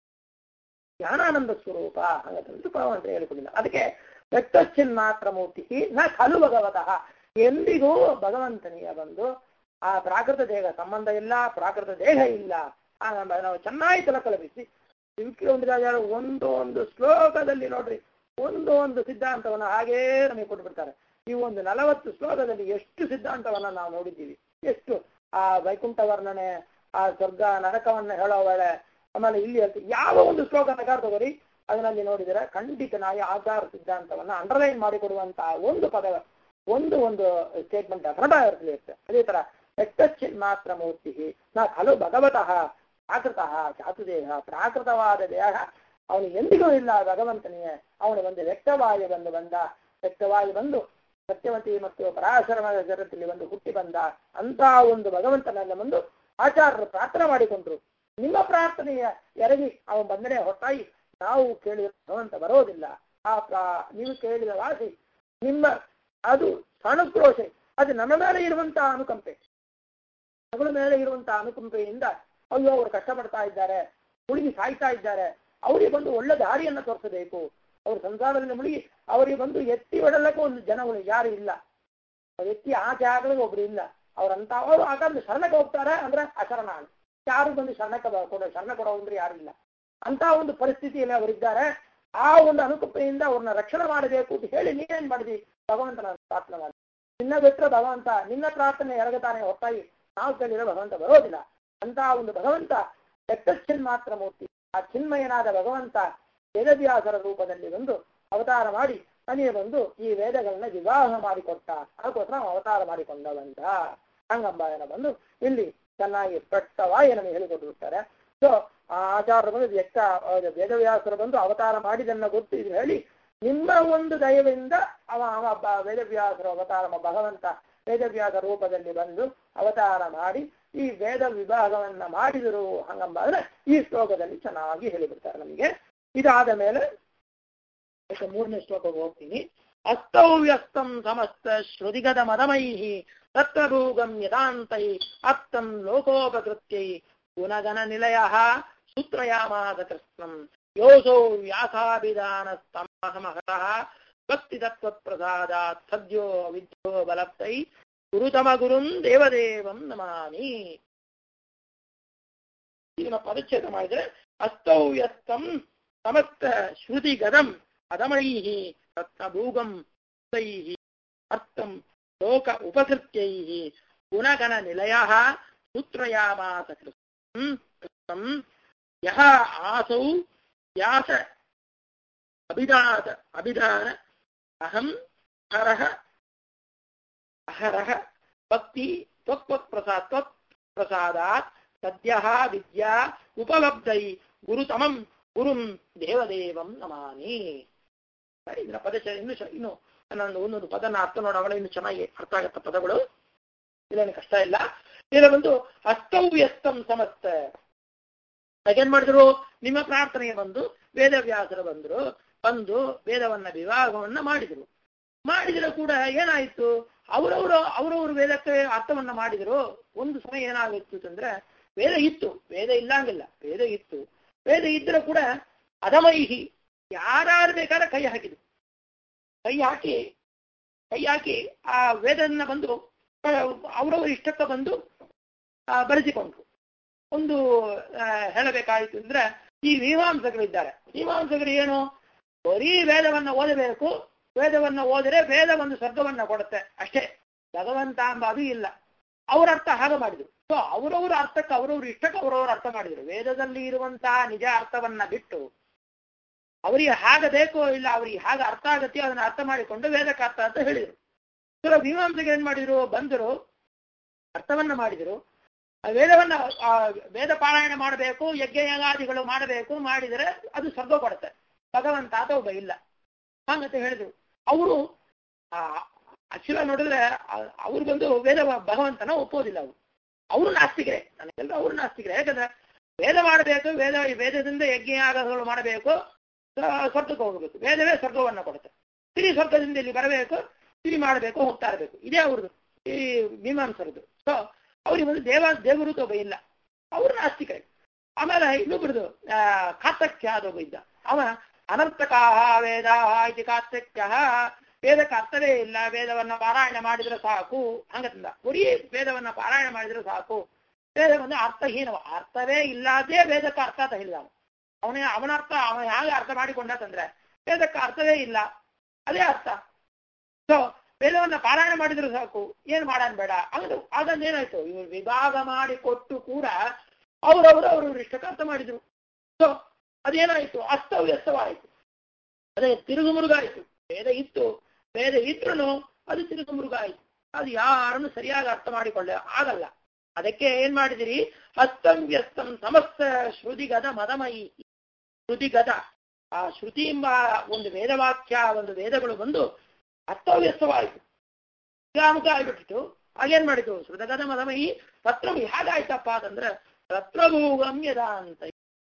ಜ್ಞಾನಾನಂದ ಸ್ವರೂಪ ಹಂಗಂತಂದು ಭಗವಂತ ಹೇಳಿಕೊಂಡಿಲ್ಲ ಅದಕ್ಕೆ ವ್ಯಕ್ತಚ್ಚಿನ್ ಮಾತ್ರ ಮೂರ್ತಿ ನ ಖಲು ಭಗವತಃ ಎಂದಿಗೂ ಭಗವಂತನಿಗೆ ಬಂದು ಆ ಪ್ರಾಕೃತ ದೇಹ ಸಂಬಂಧ ಇಲ್ಲ ಪ್ರಾಕೃತ ದೇಹ ಇಲ್ಲ ನಾವು ಚೆನ್ನಾಗಿ ತಲಕಲಪಿಸಿ ಇದಕ್ಕೆ ಒಂದು ಒಂದು ಒಂದು ಶ್ಲೋಕದಲ್ಲಿ ನೋಡ್ರಿ ಒಂದು ಒಂದು ಸಿದ್ಧಾಂತವನ್ನ ಹಾಗೇ ನಮಗೆ ಕೊಟ್ಬಿಡ್ತಾರೆ ಈ ಒಂದು ನಲವತ್ತು ಶ್ಲೋಕದಲ್ಲಿ ಎಷ್ಟು ಸಿದ್ಧಾಂತವನ್ನ ನಾವು ನೋಡಿದ್ದೀವಿ ಎಷ್ಟು ಆ ವೈಕುಂಠ ವರ್ಣನೆ ಆ ಸ್ವರ್ಗ ನರಕವನ್ನ ಹೇಳೋ ವೇಳೆ ಆಮೇಲೆ ಇಲ್ಲಿ ಯಾವ ಒಂದು ಶ್ಲೋಕ ನಗಾರ ತಗೋರಿ ಅದರಲ್ಲಿ ನೋಡಿದರೆ ಖಂಡಿತನಾಗಿ ಆಚಾರ ಸಿದ್ಧಾಂತವನ್ನ ಅಂಡರ್ಲೈನ್ ಮಾಡಿಕೊಡುವಂತಹ ಒಂದು ಪದ ಒಂದು ಒಂದು ಸ್ಟೇಟ್ಮೆಂಟ್ ಅಖಂಡಾಗಿರ್ತದೆ ಇರುತ್ತೆ ಅದೇ ತರ ವ್ಯಕ್ತಚ್ಚಿನ್ ಮಾತ್ರ ಮೂರ್ತಿ ನಾ ಖಲು ಭಗವತಃ ಪ್ರಾಕೃತಃ ಚಾತುದೇಹ ಪ್ರಾಕೃತವಾದ ದೇಹ ಅವನು ಎಂದಿಗೂ ಇಲ್ಲ ಭಗವಂತನಿಗೆ ಅವನು ಒಂದು ವ್ಯಕ್ತವಾಗಿ ಬಂದು ಬಂದ ವ್ಯಕ್ತವಾಗಿ ಬಂದು ಸತ್ಯವತಿ ಮತ್ತು ಪರಾಶರಮ ಜಗತ್ತಲ್ಲಿ ಒಂದು ಹುಟ್ಟಿ ಬಂದ ಅಂತ ಒಂದು ಭಗವಂತನನ್ನ ಬಂದು ಆಚಾರ್ಯರು ಪ್ರಾರ್ಥನೆ ಮಾಡಿಕೊಂಡ್ರು ನಿಮ್ಮ ಪ್ರಾರ್ಥನೆಯ ಎರಗಿ ಅವನು ಬಂದನೆ ಹೊರತಾಗಿ ನಾವು ಕೇಳಿದ ಭಗವಂತ ಬರೋದಿಲ್ಲ ಆ ನೀವು ಕೇಳಿದ ವಾಸಿ ನಿಮ್ಮ ಅದು ಸಾನುಕ್ರೋಶೆ ಅದು ನಮ್ಮ ಮೇಲೆ ಇರುವಂತಹ ಅನುಕಂಪೆ ಮಗಳ ಮೇಲೆ ಇರುವಂತಹ ಅನುಕಂಪೆಯಿಂದ ಅಯ್ಯೋ ಅವರು ಕಷ್ಟಪಡ್ತಾ ಇದ್ದಾರೆ ಮುಳುಗಿ ಸಾಯ್ತಾ ಇದ್ದಾರೆ ಅವರಿಗೆ ಬಂದು ಒಳ್ಳೆ ದಾರಿಯನ್ನ ತೋರಿಸಬೇಕು ಅವ್ರ ಸಂಸಾರದಲ್ಲಿ ಮುಳುಗಿ ಅವರಿಗೆ ಬಂದು ಎತ್ತಿ ಹೊಡಲಕ್ಕೆ ಒಂದು ಜನಗಳು ಯಾರು ಇಲ್ಲ ಎತ್ತಿ ಆಚೆ ಹಾಕಲಿಕ್ಕೆ ಒಬ್ರು ಇಲ್ಲ ಅವ್ರಂತ ಅವರು ಆಗಾದ್ರೆ ಶರಣಕ್ಕೆ ಹೋಗ್ತಾರೆ ಅಂದ್ರೆ ಅಶರಣ ಯಾರು ಬಂದು ಶರಣಕ್ಕೆ ಕೊಡೋ ಶರಣ ಕೊಡೋ ಅಂದ್ರೆ ಯಾರು ಇಲ್ಲ ಅಂತ ಒಂದು ಪರಿಸ್ಥಿತಿಯಲ್ಲಿ ಅವರಿದ್ದಾರೆ ಆ ಒಂದು ಅನುಕಂಪೆಯಿಂದ ಅವ್ರನ್ನ ರಕ್ಷಣೆ ಮಾಡಬೇಕು ಅಂತ ಹೇಳಿ ನೀನೇನ್ ಮಾಡಿದಿ ಭಗವಂತನ ಪ್ರಾರ್ಥನೆ ಮಾಡಿ ನಿನ್ನ ಬಿಟ್ಟರೆ ಭಗವಂತ ನಿನ್ನ ಪ್ರಾರ್ಥನೆ ಎರಗತಾನೆ ಹೊತ್ತಾಗಿ ನಾಲ್ಕಲ್ಲಿರೋ ಭಗವಂತ ಬರೋದಿಲ್ಲ ಅಂತ ಒಂದು ಭಗವಂತ ಚಿನ್ ಮಾತ್ರ ಮೂರ್ತಿ ಆ ಚಿನ್ಮಯನಾದ ಭಗವಂತ ವೇದವ್ಯಾಸರ ರೂಪದಲ್ಲಿ ಬಂದು ಅವತಾರ ಮಾಡಿ ನನಗೆ ಬಂದು ಈ ವೇದಗಳನ್ನ ವಿವಾಹ ಮಾಡಿಕೊಟ್ಟ ಅದಕ್ಕೋಸ್ಕರ ನಾವು ಅವತಾರ ಮಾಡಿಕೊಂಡವಂತ ಹಂಗಂಬಾಯನ ಬಂದು ಇಲ್ಲಿ ಚೆನ್ನಾಗಿ ಸ್ಪಷ್ಟವಾಗಿ ನಮಗೆ ಹೇಳಿಕೊಟ್ಟು ಬಿಡ್ತಾರೆ ಸೊ ಆ ಆಚಾರ್ಯರು ಬಂದು ವ್ಯಕ್ತ ವೇದವ್ಯಾಸರು ಬಂದು ಅವತಾರ ಮಾಡಿದನ್ನ ಗೊತ್ತು ಇದು ಹೇಳಿ ನಿಮ್ಮ ಒಂದು ದಯವಿಂದ ಅವ ಅವ ಬ- ವೇದವ್ಯಾಸರ ಅವತಾರ ಭಗವಂತ ವೇದವ್ಯಾಸ ರೂಪದಲ್ಲಿ ಬಂದು ಅವತಾರ ಮಾಡಿ ಈ ವೇದ ವಿಭಾಗವನ್ನ ಮಾಡಿದರು ಹಂಗಂಬಾದ್ರೆ ಈ ಶ್ಲೋಕದಲ್ಲಿ ಚೆನ್ನಾಗಿ ಹೇಳಿಬಿಡ್ತಾರೆ ನಮಗೆ ಇದಾದ ಮೇಲೆ ಈಗ ಮೂರನೇ ಶ್ಲೋಕಕ್ಕೆ ಹೋಗ್ತೀನಿ ಅಸ್ತೌ ವ್ಯಸ್ತಂ ಸಮಸ್ತ ಶ್ರುತಿಗತ ಮದಮೈಹಿ ತತ್ವಭೂಗಂ ಯದಾಂತೈ ಅತ್ತಂ ಲೋಕೋಪಕೃತ್ಯೈ ಗುಣಗಣ ನಿಲಯ ಸೂತ್ರಯಾಮಾಸ ಕೃಷ್ಣಂ ಯೋಸೌ ವ್ಯಾಸಾಭಿಧಾನ ಸ್ತಂಭಸಮಹತಃ ಭಕ್ತಿ ತತ್ವ ಪ್ರಸಾದಾತ್ ಸದ್ಯೋ ವಿದ್ಯೋ ಬಲಪ್ತೈ ಗುರುತಮ ಗುರುಂ ದೇವದೇವಂ ನಮಾಮಿ ಇದನ್ನ ಪರಿಚ್ಛೇದ ಮಾಡಿದ್ರೆ ಅಸ್ತೌ ವ್ಯಸ್ತಂ ಸಮಸ್ತ ಶ್ರುತಿ ಗದಂ ಅದಮೈಃ ತತ್ವಭೂಗಂ ತೈಃ ಅರ್ಥಂ ಲೋಕ ಉಪಕೃತ್ಯೈಃ ಗುಣಗಣ ನಿಲಯಃ ಸೂತ್ರಯಾಮಾಸ ಕೃಷ್ಣಂ ಕೃಷ್ಣಂ ಯಹ ಆಸೌ ವ್ಯಾಸ ಅಭಿಧಾತ ಅಭಿಧಾನ ಅಹಂ ಹರಃ ಅಹರಃ ಭಕ್ತಿ ತ್ವಕ್ ಪ್ರಸಾದ್ ತ್ವಕ್ ಪ್ರಸಾದಾತ್ ಸದ್ಯಃ ವಿದ್ಯಾ ಉಪಲಬ್ಧೈ ಗುರುತಮಂ ಗುರುಂ ದೇವದೇವಂ ನಮಾಮಿ ಸರಿ ಇದರ ಪದ ಇನ್ನು ಚ- ಇನ್ನು ನಾನು ಒಂದೊಂದು ಪದನ ಅರ್ಥ ನೋಡೋಣ ಇನ್ನು ಚೆನ್ನಾಗಿ ಅರ್ಥ ಆಗತ್ತ ಪದಗಳು ಇಲ್ಲೇನು ಕಷ್ಟ ಇಲ್ಲ ಇದರ ಬಂದು ಅಸ್ತವ್ಯಸ್ತಂ ಸಮಸ್ತ ಹಾಗೇನ್ ಮಾಡಿದ್ರು ನಿಮ್ಮ ಪ್ರಾರ್ಥನೆಗೆ ಬಂದು ವೇದವ್ಯಾಸರು ಬಂದ್ರು ಬಂದು ವೇದವನ್ನ ವಿವಾಹವನ್ನ ಮಾಡಿದ್ರು ಮಾಡಿದ್ರು ಕೂಡ ಏನಾಯ್ತು ಅವರವರು ಅವರವರು ವೇದಕ್ಕೆ ಅರ್ಥವನ್ನ ಮಾಡಿದ್ರು ಒಂದು ಸಮಯ ಏನಾಗಿತ್ತು ಅಂತಂದ್ರೆ ವೇದ ಇತ್ತು ವೇದ ಇಲ್ಲಂಗಿಲ್ಲ ವೇದ ಇತ್ತು ವೇದ ಇದ್ರೆ ಕೂಡ ಅಧಮೈಹಿ ಯಾರು ಬೇಕಾದ್ರೆ ಕೈ ಹಾಕಿದ್ರು ಕೈ ಹಾಕಿ ಕೈ ಹಾಕಿ ಆ ವೇದನ್ನ ಬಂದು ಅವರವರ ಇಷ್ಟಕ್ಕೆ ಬಂದು ಆ, ಬರೆಸಿಕೊಂಡ್ರು ಒಂದು ಆ, ಹೇಳಬೇಕಾಯಿತು ಅಂದ್ರೆ ಈ ಮೀಮಾಂಸಕರಿದ್ದಾರೆ ಮೀಮಾಂಸಕರು ಏನು ಬರೀ ವೇದವನ್ನ ಓದಬೇಕು ವೇದವನ್ನ ಓದಿದ್ರೆ ವೇದ ಒಂದು ಸ್ವರ್ಗವನ್ನ ಕೊಡುತ್ತೆ ಅಷ್ಟೇ ಭಗವಂತ ಎಂಬ ಅದು ಇಲ್ಲ ಅವ್ರ ಅರ್ಥ ಹಾಗೆ ಮಾಡಿದ್ರು ಸೊ ಅವರವರ ಅರ್ಥಕ್ಕೆ ಅವರವ್ರ ಇಷ್ಟಕ್ಕೆ ಅವರವ್ರ ಅರ್ಥ ಮಾಡಿದ್ರು ವೇದದಲ್ಲಿ ಇರುವಂತಹ ನಿಜ ಅರ್ಥವನ್ನ ಬಿಟ್ಟು ಅವರಿಗೆ ಹಾಗೆ ಬೇಕೋ ಇಲ್ಲ ಅವರಿಗೆ ಹಾಗೆ ಅರ್ಥ ಆಗತ್ತೆಯೋ ಅದನ್ನ ಅರ್ಥ ಮಾಡಿಕೊಂಡು ವೇದಕ್ಕೆ ಅರ್ಥ ಅಂತ ಹೇಳಿದ್ರು ಸೊ ಮೀಮಾಂಸೆಗೆ ಏನ್ ಮಾಡಿದ್ರು ಬಂದರು ಅರ್ಥವನ್ನ ಮಾಡಿದ್ರು ಆ ವೇದವನ್ನ ಆ ವೇದ ಪಾರಾಯಣ ಮಾಡಬೇಕು ಯಜ್ಞ ಯಾಗಾದಿಗಳು ಮಾಡಬೇಕು ಮಾಡಿದರೆ ಅದು ಸ್ವರ್ಗ ಕೊಡುತ್ತೆ ಭಗವಂತ ಆತ ಒಬ್ಬ ಇಲ್ಲ ಹಾಗಂತ ಹೇಳಿದ್ರು ಅವರು ಆ ಅಕ್ಷರ ನೋಡಿದ್ರೆ ಆ- ಅವ್ರು ಬಂದು ವೇದ ಭಗವಂತನ ಒಪ್ಪೋದಿಲ್ಲ ಅವರು ಅವರು ನಾಸ್ತಿಕರೇ ನನಗೆಲ್ಲ ಅವರು ನಾಸ್ತಿಕರೇ ಯಾಕಂದ್ರೆ ವೇದ ಮಾಡಬೇಕು ವೇದ ವೇದದಿಂದ ಯಜ್ಞ ಯಾಗಗಳು ಮಾಡಬೇಕು ಆ, ಸ್ವರ್ಗಕ್ಕೆ ಹೋಗಬೇಕು ವೇದವೇ ಸ್ವರ್ಗವನ್ನ ಕೊಡುತ್ತೆ ತಿರಿ ಸ್ವರ್ಗದಿಂದ ಇಲ್ಲಿ ಬರಬೇಕು ತಿರಿ ಮಾಡಬೇಕು ಹೋಗ್ತಾ ಇರಬೇಕು ಇದೇ ಅವ್ರದ್ದು ಈ ಮೀಮಾಂಸರದ್ದು ಸೊ ಅವ್ರಿಗೆ ಒಂದು ದೇವ ದೇವರು ಒಬ್ಬ ಇಲ್ಲ ಅವರು ನಾಸ್ತಿಕರೇ ಆಮೇಲೆ ಇನ್ನೊಬ್ರದು ಆ ಕಾತಕ್ಯ ಅದೊಬ್ಬ ಇದ್ದ ಅವ ಅನರ್ಥಕಾಹ ವೇದ ಇತಿ ಕಾತಕ್ಯ ವೇದಕ್ಕೆ ಅರ್ಥವೇ ಇಲ್ಲ ವೇದವನ್ನ ಪಾರಾಯಣ ಮಾಡಿದ್ರೆ ಸಾಕು ಹಂಗಂದ ಬರೀ ವೇದವನ್ನ ಪಾರಾಯಣ ಮಾಡಿದ್ರೆ ಸಾಕು ವೇದವನ್ನ ಅರ್ಥಹೀನವ ಅರ್ಥವೇ ಇಲ್ಲದೇ ವೇದಕ್ಕೆ ಅರ್ಥ ಅಂತ ಹೇಳಿದ ಅವನು ಅವನೇ ಅವನ ಅರ್ಥ ಅವನ ಹೇಗೆ ಅರ್ಥ ಮಾಡಿಕೊಂಡಂದ್ರೆ ವೇದಕ್ಕೆ ಅರ್ಥವೇ ಇಲ್ಲ ಅದೇ ಅರ್ಥ ಸೊ ವೇದವನ್ನ ಪಾರಾಯಣ ಮಾಡಿದ್ರು ಸಾಕು ಏನ್ ಮಾಡಾನ್ ಬೇಡ ಹಂಗದು ಹಾಗಂದ್ ಏನಾಯ್ತು ಇವ್ರು ವಿಭಾಗ ಮಾಡಿ ಕೊಟ್ಟು ಕೂಡ ಅವ್ರವ್ರು ಅವ್ರವ್ರ ಇಷ್ಟಕ್ಕೆ ಅರ್ಥ ಮಾಡಿದ್ರು ಸೊ ಅದೇನಾಯ್ತು ಅಸ್ತವ್ಯಸ್ತವಾಯಿತು ಅದೇ ತಿರುಗುಮುರುಗಾಯಿತು ವೇದ ಇತ್ತು ವೇದ ಇದ್ರೂ ಅದು ತಿರುಗುಮುರುಗಾಯಿತು ಅದು ಯಾರನ್ನು ಸರಿಯಾಗಿ ಅರ್ಥ ಮಾಡಿಕೊಳ್ಳೆ ಆಗಲ್ಲ ಅದಕ್ಕೆ ಏನ್ ಮಾಡಿದಿರಿ ಅಸ್ತವ್ಯಸ್ತಂ ಸಮಸ್ತ ಶ್ರುತಿಗದ ಮದಮಯಿ ಶ್ರುತಿಗದ ಆ ಶ್ರುತಿ ಎಂಬ ಒಂದು ವೇದವಾಕ್ಯ ಒಂದು ವೇದಗಳು ಬಂದು ಅಸ್ತವ್ಯಸ್ತವಾಯಿತು ಶ್ರೀರಾಮಕ ಆಗ್ಬಿಟ್ಟಿತ್ತು ಹಾಗೇನ್ ಮಾಡಿತು ಶ್ರುತಗದ ಮದಮಯಿ ಪತ್ರ ಹೇಗಾಯ್ತಪ್ಪ ಅಂತಂದ್ರೆ ರತ್ನಭೂಗಮ್ಯದ ಅಂತ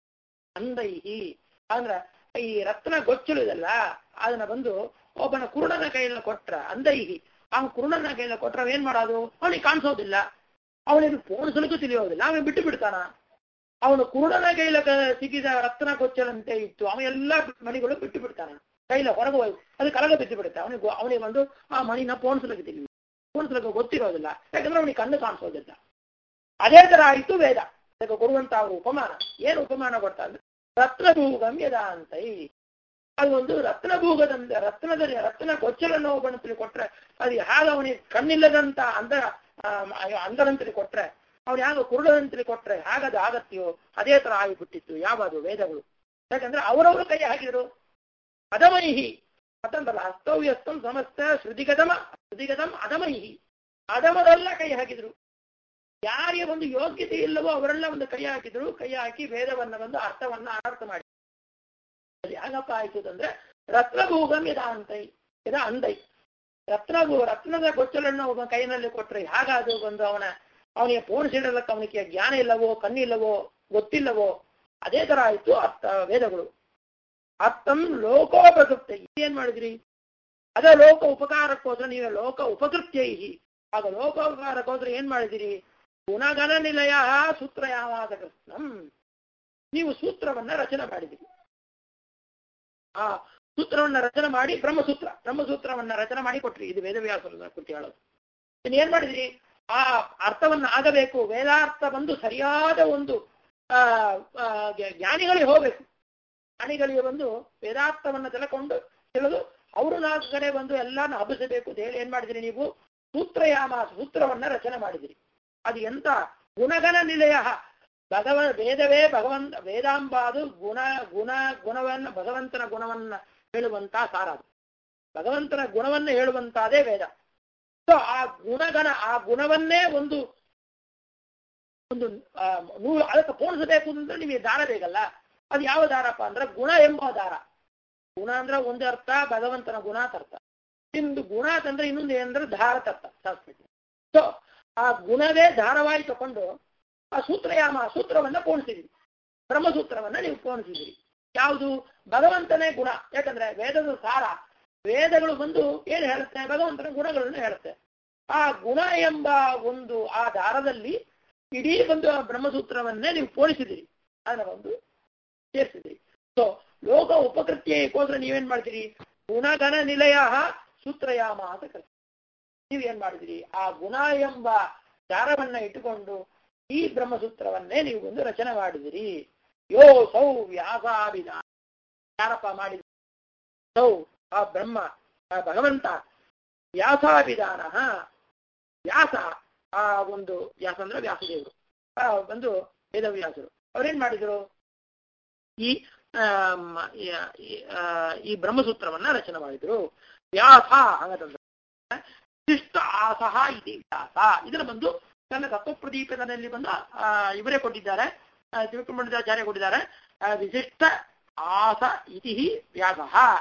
ಅಂದೈಹಿ ಅಂದ್ರ ಈ ರತ್ನ ಗೊಚ್ಚಲು ಇದಲ್ಲ ಅದನ್ನ ಬಂದು ಒಬ್ಬನ ಕುರುಡನ ಕೈಯಲ್ಲಿ ಕೊಟ್ರ ಅಂದೈಹಿ ಆ ಕುರುಡನ ಕೈಯಲ್ಲಿ ಕೊಟ್ರ ಏನ್ ಮಾಡೋದು ಅವನಿಗೆ ಕಾಣಿಸೋದಿಲ್ಲ ಅವನಿಗೆ ಪೋಣಿಸಲಿಕ್ಕೂ ತಿಳಿಯೋದಿಲ್ಲ ಅವನಿಗೆ ಬಿಟ್ಟು ಬಿಡ್ತಾನ ಅವನು ಕುರುಡನ ಕೈಲ ಸಿಕ್ಕಿದ ರತ್ನ ಗೊಚ್ಚಲಂತೆ ಇತ್ತು ಅವ ಎಲ್ಲ ಮಣಿಗಳು ಬಿಟ್ಟು ಬಿಡ್ತಾನ ಕೈಲ ಹೊರಗೆ ಹೋಗಿ ಅದು ಕಲಗ ಬಿದ್ದು ಬಿಡುತ್ತೆ ಅವನಿಗೆ ಅವನಿಗೆ ಬಂದು ಆ ಮಣಿನ ಪೋಣಿಸಲಿಕ್ಕೆ ತಿಳಿಯುದು ಪೋಣಿಸಲಿಕ್ಕೆ ಗೊತ್ತಿರೋದಿಲ್ಲ ಯಾಕಂದ್ರೆ ಅವನಿಗೆ ಕಣ್ಣು ಕಾಣಿಸೋದಿಲ್ಲ ಅದೇ ತರ ಆಯಿತು ವೇದ ಅದಕ್ಕೆ ಕೊಡುವಂತ ಅವರು ಉಪಮಾನ ಏನು ಉಪಮಾನ ಕೊಡ್ತಾ ಅಂದ್ರೆ ರತ್ನಭೂಗಂ ಯದಾಂತೈ ಅದು ಒಂದು ರತ್ನಭೂಗದಂತ ರತ್ನದ ರತ್ನ ಗೊಚ್ಚಲನ್ನು ಒಬ್ಬನಂತಲಿ ಕೊಟ್ರೆ ಅದು ಹಾಗೆ ಅವನಿಗೆ ಕಣ್ಣಿಲ್ಲದಂತ ಅಂದ ಅಂಧನಂತಲಿ ಕೊಟ್ರೆ ಅವ್ರು ಯಾವಾಗ ಕುರುಡಂತಲಿ ಕೊಟ್ರೆ ಹಾಗದು ಆಗತ್ತೆಯೋ ಅದೇ ತರ ಆಗಿಬಿಟ್ಟಿತ್ತು ಯಾವುದು ವೇದಗಳು ಯಾಕಂದ್ರೆ ಅವರವರು ಕೈ ಹಾಕಿದ್ರು ಅಧಮೈಹಿ ಮತ್ತೊಂದಲ್ಲ ಹಸ್ತವ್ಯಸ್ತಂ ಸಮಸ್ತ ಶ್ರುತಿಗತಮ ಶ್ರುತಿಗತಂ ಅಧಮೈಹಿ ಅಧಮರೆಲ್ಲ ಕೈ ಹಾಕಿದ್ರು ಯಾರಿಗೆ ಒಂದು ಯೋಗ್ಯತೆ ಇಲ್ಲವೋ ಅವರೆಲ್ಲ ಒಂದು ಕೈ ಹಾಕಿದ್ರು ಕೈ ಹಾಕಿ ವೇದವನ್ನ ಬಂದು ಅರ್ಥವನ್ನ ಅನರ್ಥ ಮಾಡಿ ಅದು ಯಾಕಪ್ಪ ಆಯ್ತು ಅಂದ್ರೆ ರತ್ನಭೂಗಂ ಯದ ಅಂತೈ ಯದ ಅಂದೈ ರತ್ನಭೂ ರತ್ನದ ಗೊಚ್ಚಲನ್ನು ಒಬ್ಬ ಕೈನಲ್ಲಿ ಕೊಟ್ರೆ ಹಾಗಾದು ಬಂದು ಅವನ ಅವನಿಗೆ ಪೋಣಿಸಿಡಲಕ್ಕೆ ಅವನಿಗೆ ಜ್ಞಾನ ಇಲ್ಲವೋ ಕಣ್ಣಿಲ್ಲವೋ ಗೊತ್ತಿಲ್ಲವೋ ಅದೇ ತರ ಆಯ್ತು ಅರ್ಥ ವೇದಗಳು ಅರ್ಥಂ ಲೋಕೋಪಕೃತ್ಯ ಏನ್ ಮಾಡಿದ್ರಿ ಅದೇ ಲೋಕ ಉಪಕಾರಕ್ಕೋಸ್ಕರ ನೀವು ಲೋಕ ಉಪಕೃತ್ಯ ಆಗ ಲೋಕೋಪಕಾರಕ್ಕೋಸ್ಕರ ಏನ್ ಮಾಡಿದಿರಿ ಗುಣಗಣ ನಿಲಯ ಸೂತ್ರ ಯಾವಾದ ಕೃಷ್ಣಂ ನೀವು ಸೂತ್ರವನ್ನ ರಚನೆ ಮಾಡಿದಿರಿ ಆ ಸೂತ್ರವನ್ನ ರಚನೆ ಮಾಡಿ ಬ್ರಹ್ಮಸೂತ್ರ ಬ್ರಹ್ಮಸೂತ್ರವನ್ನ ರಚನೆ ಮಾಡಿ ಕೊಟ್ರಿ ಇದು ವೇದವ್ಯಾಸರ ಕೃತಿ ಹೇಳೋದು ಇನ್ನು ಏನ್ ಮಾಡಿದಿರಿ ಆ ಅರ್ಥವನ್ನ ಆಗಬೇಕು ವೇದಾರ್ಥ ಬಂದು ಸರಿಯಾದ ಒಂದು ಆ ಆ, ಜ್ಞಾನಿಗಳಿಗೆ ಹೋಗ್ಬೇಕು ಜ್ಞಾನಿಗಳಿಗೆ ಬಂದು ವೇದಾರ್ಥವನ್ನ ತಿಳ್ಕೊಂಡು ತಿಳಿದು ಅವರು ನಾಲ್ಕು ಕಡೆ ಬಂದು ಎಲ್ಲಾನು ಹಬ್ಬಿಸಬೇಕು ಅಂತ ಹೇಳಿ ಏನ್ ಮಾಡಿದಿರಿ ನೀವು ಸೂತ್ರಯಾಮ ಸೂತ್ರವನ್ನ ರಚನೆ ಮಾಡಿದಿರಿ ಅದು ಎಂತ ಗುಣಗಣ ನಿಲಯ ಭಗವ ವೇದವೇ ಭಗವಂತ ವೇದಾಂಬಾದು ಗುಣ ಗುಣ ಗುಣವನ್ನ ಭಗವಂತನ ಗುಣವನ್ನ ಹೇಳುವಂತ ಸಾರ ಅದು ಭಗವಂತನ ಗುಣವನ್ನ ಹೇಳುವಂತಾದೇ ವೇದ ಸೊ ಆ ಗುಣಗಣ ಆ ಗುಣವನ್ನೇ ಒಂದು ಒಂದು ಆ, ನೂಲು ಅದಕ್ಕೆ ಪೋಣಿಸಬೇಕು ಅಂದ್ರೆ ನಿಮಗೆ ದಾರ ಬೇಕಲ್ಲ ಅದು ಯಾವ ದಾರಪ್ಪ ಅಂದ್ರೆ ಗುಣ ಎಂಬ ದಾರ ಗುಣ ಅಂದ್ರೆ ಒಂದು ಅರ್ಥ ಭಗವಂತನ ಗುಣ ಅಂತ ಅರ್ಥ ಇಂದು ಗುಣ ಅಂತಂದ್ರೆ ಇನ್ನೊಂದು ಏನಂದ್ರೆ ದಾರ ತರ್ಥ ಸಂಸ್ಕೃತಿ ಸೊ ಆ ಗುಣವೇ ದಾರವಾಗಿ ತಕೊಂಡು ಆ ಸೂತ್ರಯಾಮ ಆ ಸೂತ್ರವನ್ನ ಪೋಣಿಸಿದ್ರಿ ಬ್ರಹ್ಮಸೂತ್ರವನ್ನ ನೀವು ಪೋಣಿಸಿದ್ರಿ ಯಾವುದು ಭಗವಂತನೇ ಗುಣ ಯಾಕಂದ್ರೆ ವೇದದ ಸಾರ ವೇದಗಳು ಬಂದು ಏನು ಹೇಳುತ್ತೆ ಭಗವಂತನ ಗುಣಗಳನ್ನು ಹೇಳುತ್ತೆ ಆ ಗುಣ ಎಂಬ ಒಂದು ಆ ದಾರದಲ್ಲಿ ಇಡೀ ಒಂದು ಆ ಬ್ರಹ್ಮಸೂತ್ರವನ್ನೇ ನೀವು ಪೋಣಿಸಿದಿರಿ ಅದನ್ನ ಒಂದು ಸೇರಿಸಿದಿರಿ ಸೊ ಲೋಕ ಉಪಕೃತ್ಯಕ್ಕೋಸ್ಕರ ನೀವೇನ್ ಮಾಡ್ತೀರಿ ಗುಣಗಣ ನಿಲಯ ಸೂತ್ರಯಾಮ ಅಂತ ಕರೀತೀರಿ ನೀವೇನ್ ಮಾಡಿದಿರಿ ಆ ಗುಣ ಎಂಬ ದಾರವನ್ನ ಇಟ್ಟುಕೊಂಡು ಈ ಬ್ರಹ್ಮಸೂತ್ರವನ್ನೇ ನೀವು ಒಂದು ರಚನೆ ಮಾಡಿದಿರಿ ಯೋ ಸೌ ವ್ಯಾಸಾಭಿಧ ಯಾರಪ್ಪ ಮಾಡಿದ ಸೌ ಆ ಬ್ರಹ್ಮ ಆ ಭಗವಂತ ವ್ಯಾಸಾಭಿಧಾನ ವ್ಯಾಸ ಆ ಒಂದು ವ್ಯಾಸ ಅಂದ್ರೆ ವ್ಯಾಸದೇವರು ಆ ಒಂದು ವೇದವ್ಯಾಸರು ಅವ್ರೇನ್ ಮಾಡಿದ್ರು ಈ ಆಮ್, ಈ- ಈ- ಆ, ಈ ಬ್ರಹ್ಮಸೂತ್ರವನ್ನ ರಚನೆ ಮಾಡಿದ್ರು ವ್ಯಾಸ ಹಂಗಂದ್ರೆ ಶಿಷ್ಟ ಆಸಹ ಇತಿ ವ್ಯಾಸ ಇದರ ಬಂದು ತನ್ನ ತತ್ವಪ್ರದೀಪದಲ್ಲಿ ಬಂದು ಆ, ಇವರೇ ಕೊಟ್ಟಿದ್ದಾರೆ ಆ, ತಿರುಕುಮಂಡಾಚಾರ್ಯ ಕೊಟ್ಟಿದ್ದಾರೆ ಆ, ವಿಶಿಷ್ಟ ಆಸ ಇತಿ ವ್ಯಾಸ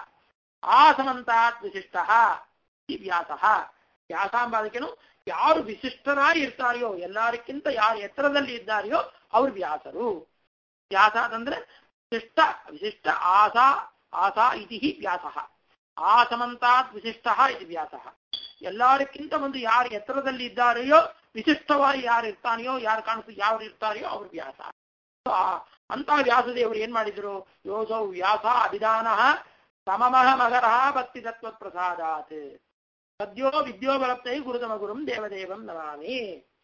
ಆಸಮಂತಾತ್ ವಿಶಿಷ್ಟ ಇತಿ ವ್ಯಾಸ ವ್ಯಾಸ ಎಂಬುದಕ್ಕೇನು ಯಾರು ವಿಶಿಷ್ಟರಾಗಿ ಇರ್ತಾರೆಯೋ ಎಲ್ಲರಿಗಿಂತ ಯಾರು ಎತ್ತರದಲ್ಲಿ ಇದ್ದಾರೆಯೋ ಅವ್ರು ವ್ಯಾಸರು ವ್ಯಾಸ ಅಂತಂದ್ರೆ ವಿಶಿಷ್ಟ ವಿಶಿಷ್ಟ ಆಸಾ ಆಸಾ ಇತಿ ವ್ಯಾಸ ಆಸಮಂತಾತ್ ವಿಶಿಷ್ಟ ಇದು ವ್ಯಾಸ ಎಲ್ಲರಿಗಿಂತ ಒಂದು ಯಾರು ಎತ್ತರದಲ್ಲಿ ಇದ್ದಾರೆಯೋ ವಿಶಿಷ್ಟವಾಗಿ ಯಾರು ಇರ್ತಾನೆಯೋ ಯಾರು ಕಾಣಿಸ್ತು ಯಾರು ಇರ್ತಾರೆಯೋ ಅವ್ರು ವ್ಯಾಸ So, ಆ- ಅಂತ ವ್ಯಾಸದೇವರು ಏನ್ ಮಾಡಿದ್ರು ಯೋಸೌ ವ್ಯಾಸ ಅಭಿಧಾನ ಸಮಮಹ ಮಗರ ಭಕ್ತಿ ತತ್ವ ಪ್ರಸಾದಾತ್ ಸದ್ಯೋ ವಿದ್ಯೋಬಲಪ್ತೈ ಗುರುತಮ ಗುರುಂ ದೇವದೇವಂ ನಮಾಮಿ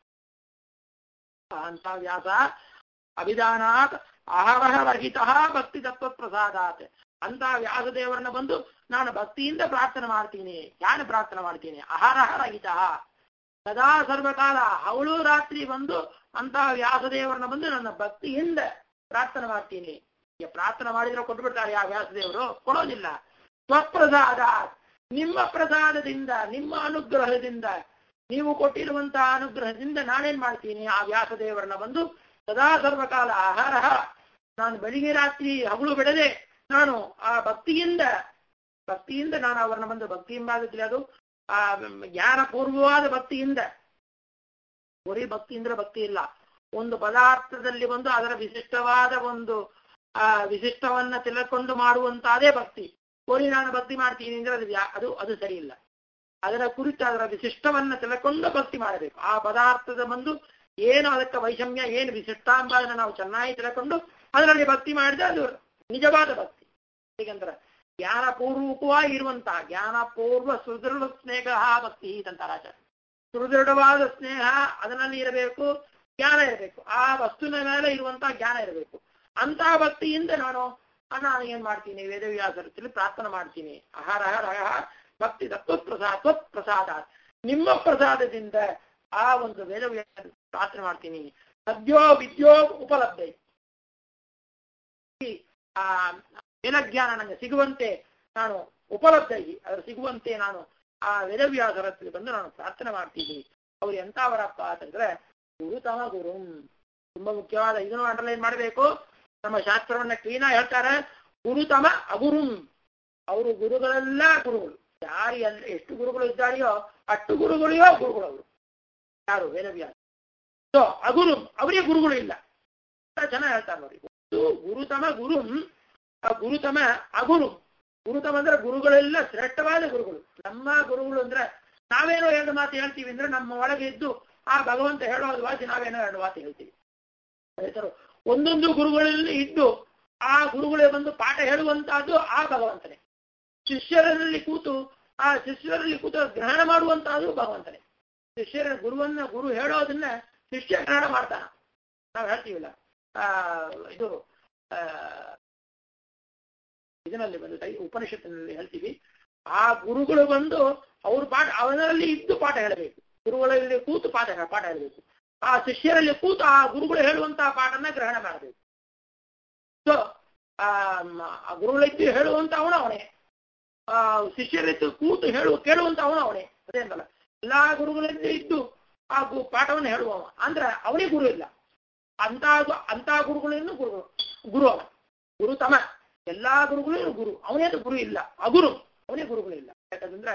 ಅಂತ ವ್ಯಾಸ ಅಭಿಧಾನಾತ್ ಅಹರಹ ರಹಿತ ಭಕ್ತಿ ತತ್ವ ಪ್ರಸಾದಾತ್ ಅಂತ ವ್ಯಾಸದೇವರನ್ನ ಬಂದು ನಾನು ಭಕ್ತಿಯಿಂದ ಪ್ರಾರ್ಥನೆ ಮಾಡ್ತೀನಿ ಯಾರು ಪ್ರಾರ್ಥನೆ ಮಾಡ್ತೀನಿ ಅಹರಹ ರಹಿತ ಸದಾ ಸರ್ವಕಾಲ ಅವಳು ರಾತ್ರಿ ಬಂದು ಅಂತ ವ್ಯಾಸದೇವರನ್ನ ಬಂದು ನನ್ನ ಭಕ್ತಿಯಿಂದ ಪ್ರಾರ್ಥನೆ ಮಾಡ್ತೀನಿ ಈಗ ಪ್ರಾರ್ಥನೆ ಮಾಡಿದ್ರೆ ಕೊಟ್ಟು ಬಿಡ್ತಾರೆ ಆ ವ್ಯಾಸದೇವರು ಕೊಡೋದಿಲ್ಲ ಸ್ವಪ್ರಸಾದ ನಿಮ್ಮ ಪ್ರಸಾದದಿಂದ ನಿಮ್ಮ ಅನುಗ್ರಹದಿಂದ ನೀವು ಕೊಟ್ಟಿರುವಂತಹ ಅನುಗ್ರಹದಿಂದ ನಾನೇನ್ ಮಾಡ್ತೀನಿ ಆ ವ್ಯಾಸದೇವರನ್ನ ಬಂದು ಸದಾ ಸರ್ವಕಾಲ ಆಹಾರ ನಾನು ಬೆಳಿಗ್ಗೆ ರಾತ್ರಿ ಹಗಲು ಬಿಡದೆ ನಾನು ಆ ಭಕ್ತಿಯಿಂದ ಭಕ್ತಿಯಿಂದ ನಾನು ಅವರನ್ನ ಬಂದು ಭಕ್ತಿ ಎಂಬಾಗುತ್ತೆ ಅದು ಆ ಜ್ಞಾನಪೂರ್ವವಾದ ಭಕ್ತಿಯಿಂದ ಬರೀ ಭಕ್ತಿ ಅಂದ್ರೆ ಭಕ್ತಿ ಇಲ್ಲ ಒಂದು ಪದಾರ್ಥದಲ್ಲಿ ಒಂದು ಅದರ ವಿಶಿಷ್ಟವಾದ ಒಂದು ಆ ವಿಶಿಷ್ಟವನ್ನ ತಿಳ್ಕೊಂಡು ಮಾಡುವಂತಾದೇ ಭಕ್ತಿ ಬರೀ ನಾನು ಭಕ್ತಿ ಮಾಡ್ತೀನಿ ಅಂದ್ರೆ ಅದು ಯಾ- ಅದು ಅದು ಸರಿ ಇಲ್ಲ ಅದರ ಕುರಿತು ಅದರ ವಿಶಿಷ್ಟವನ್ನ ತಿಳ್ಕೊಂಡು ಭಕ್ತಿ ಮಾಡಬೇಕು ಆ ಪದಾರ್ಥದ ಬಂದು ಏನು ಅದಕ್ಕೆ ವೈಷಮ್ಯ ಏನು ವಿಶಿಷ್ಟ ಎಂಬುದನ್ನು ನಾವು ಚೆನ್ನಾಗಿ ತಿಳ್ಕೊಂಡು ಅದರಲ್ಲಿ ಭಕ್ತಿ ಮಾಡಿದ್ರೆ ಅದು ನಿಜವಾದ ಭಕ್ತಿ ಹೇಗಂದ್ರೆ ಜ್ಞಾನಪೂರ್ವಕವಾಗಿ ಇರುವಂತಹ ಜ್ಞಾನಪೂರ್ವ ಸುದೃಢ ಸ್ನೇಹ ಭಕ್ತಿ ಅಂತಾರೆ ಆಚಾರ್ಯ ಸುದೃಢವಾದ ಸ್ನೇಹ ಅದರಲ್ಲಿ ಇರಬೇಕು ಜ್ಞಾನ ಇರಬೇಕು ಆ ವಸ್ತುವಿನ ಮೇಲೆ ಇರುವಂತಹ ಜ್ಞಾನ ಇರಬೇಕು ಅಂತಹ ಭಕ್ತಿಯಿಂದ ನಾನು ಆ, ನಾನು ಏನ್ ಮಾಡ್ತೀನಿ ವೇದವ್ಯಾಸರಲ್ಲಿ ಪ್ರಾರ್ಥನೆ ಮಾಡ್ತೀನಿ ಆಹಾರ ಆಹಾರ ಭಕ್ತಿ ತತ್ವ ಪ್ರಸಾದ ತ್ವತ್ ಪ್ರಸಾದ ನಿಮ್ಮ ಪ್ರಸಾದದಿಂದ ಆ ಒಂದು ವೇದವ್ಯಾಸ ಪ್ರಾರ್ಥನೆ ಮಾಡ್ತೀನಿ ಸದ್ಯೋ ವಿದ್ಯೋ ಉಪಲಬ್ಧ ಆ ವೇದಜ್ಞಾನ ನನಗೆ ಸಿಗುವಂತೆ ನಾನು ಉಪಲಬ್ಧ ಅದ್ರ ಸಿಗುವಂತೆ ನಾನು ಆ ವೇದವ್ಯಾಸರ ಹತ್ರ ಬಂದು ನಾನು ಪ್ರಾರ್ಥನೆ ಮಾಡ್ತೀನಿ ಅವ್ರು ಎಂತವರಪ್ಪ ಅಂತಂದ್ರೆ ಗುರುತಮ ಗುರು ತುಂಬಾ ಮುಖ್ಯವಾದ ಇದನ್ನು ಅಂಡರ್ಲೈನ್ ಮಾಡಬೇಕು ನಮ್ಮ ಶಾಸ್ತ್ರವನ್ನ ಕ್ಲೀನ್ ಹೇಳ್ತಾರೆ ಗುರುತಮ ಅಗುರುಂ ಅವರು ಗುರುಗಳೆಲ್ಲ ಗುರುಗಳು ಯಾರು ಎಲ್ಲ ಎಷ್ಟು ಗುರುಗಳು ಇದ್ದಾರೆಯೋ ಅಷ್ಟು ಗುರುಗಳಿಯೋ ಗುರುಗಳು ಅವರು ಯಾರು ವೇದವ್ಯಾಸ ಸೊ ಅಗುರು ಅವರಿಗೆ ಗುರುಗಳು ಇಲ್ಲ ಅಂತ ಜನ ಹೇಳ್ತಾರೆ ನೋಡಿ ಒಂದು ಗುರುತಮ ಗುರು ಆ ಗುರುತಮ ಅಗುರು ಗುರುತಮ ಅಂದ್ರೆ ಗುರುಗಳೆಲ್ಲ ಶ್ರೇಷ್ಠವಾದ ಗುರುಗಳು ನಮ್ಮ ಗುರುಗಳು ಅಂದ್ರೆ ನಾವೇನೋ ಎರಡು ಮಾತು ಹೇಳ್ತೀವಿ ಅಂದ್ರೆ ನಮ್ಮ ಒಳಗೆ ಇದ್ದು ಆ ಭಗವಂತ ಹೇಳೋದು ವಾಸಿ ನಾವೇನೋ ಎರಡು ಮಾತು ಹೇಳ್ತೀವಿ ರೈತರು ಒಂದೊಂದು ಗುರುಗಳಲ್ಲಿ ಇದ್ದು ಆ ಗುರುಗಳೇ ಬಂದು ಪಾಠ ಹೇಳುವಂತಹದ್ದು ಆ ಭಗವಂತನೇ ಶಿಷ್ಯರಲ್ಲಿ ಕೂತು ಆ ಶಿಷ್ಯರಲ್ಲಿ ಕೂತು ಗ್ರಹಣ ಮಾಡುವಂತಹದ್ದು ಭಗವಂತನೇ ಶಿಷ್ಯರ ಗುರುವನ್ನ ಗುರು ಹೇಳೋದನ್ನ ಶಿಷ್ಯ ಗ್ರಹಣ ಮಾಡ್ತಾನ ನಾವು ಹೇಳ್ತೀವಿಲ್ಲ ಆ ಇದು ಆ ಇದರಲ್ಲಿ ಬಂದು ಉಪನಿಷತ್ತಿನಲ್ಲಿ ಹೇಳ್ತೀವಿ ಆ ಗುರುಗಳು ಬಂದು ಅವ್ರ ಪಾಠ ಅವನಲ್ಲಿ ಇದ್ದು ಪಾಠ ಹೇಳಬೇಕು ಗುರುಗಳಲ್ಲಿ ಕೂತು ಪಾಠ ಪಾಠ ಹೇಳಬೇಕು ಆ ಶಿಷ್ಯರಲ್ಲಿ ಕೂತು ಆ ಗುರುಗಳು ಹೇಳುವಂತಹ ಪಾಠನ ಗ್ರಹಣ ಮಾಡಬೇಕು ಸೊ ಆ ಗುರುಗಳಿದ್ದು ಹೇಳುವಂತ ಅವನು ಅವನೇ ಆ ಶಿಷ್ಯರಿದ್ದು ಕೂತು ಹೇಳುವ ಕೇಳುವಂತ ಅವನು ಅವನೇ ಅದೇ ಅಂತಲ್ಲ ಎಲ್ಲಾ ಗುರುಗಳಿಂದ ಇದ್ದು ಆ ಗು ಪಾಠವನ್ನು ಹೇಳುವವ ಅಂದ್ರೆ ಅವನಿಗೆ ಗುರು ಇಲ್ಲ ಅಂತ ಅಂತ ಗುರುಗಳಿಂದ ಗುರುಗಳು ಗುರು ಅವ ಗುರು ತಮ ಎಲ್ಲಾ ಗುರುಗಳಿಗೂ ಗುರು ಅವನೇದು ಗುರು ಇಲ್ಲ ಅಗುರು ಅವನೇ ಗುರುಗಳಿಲ್ಲ ಯಾಕಂದ್ರೆ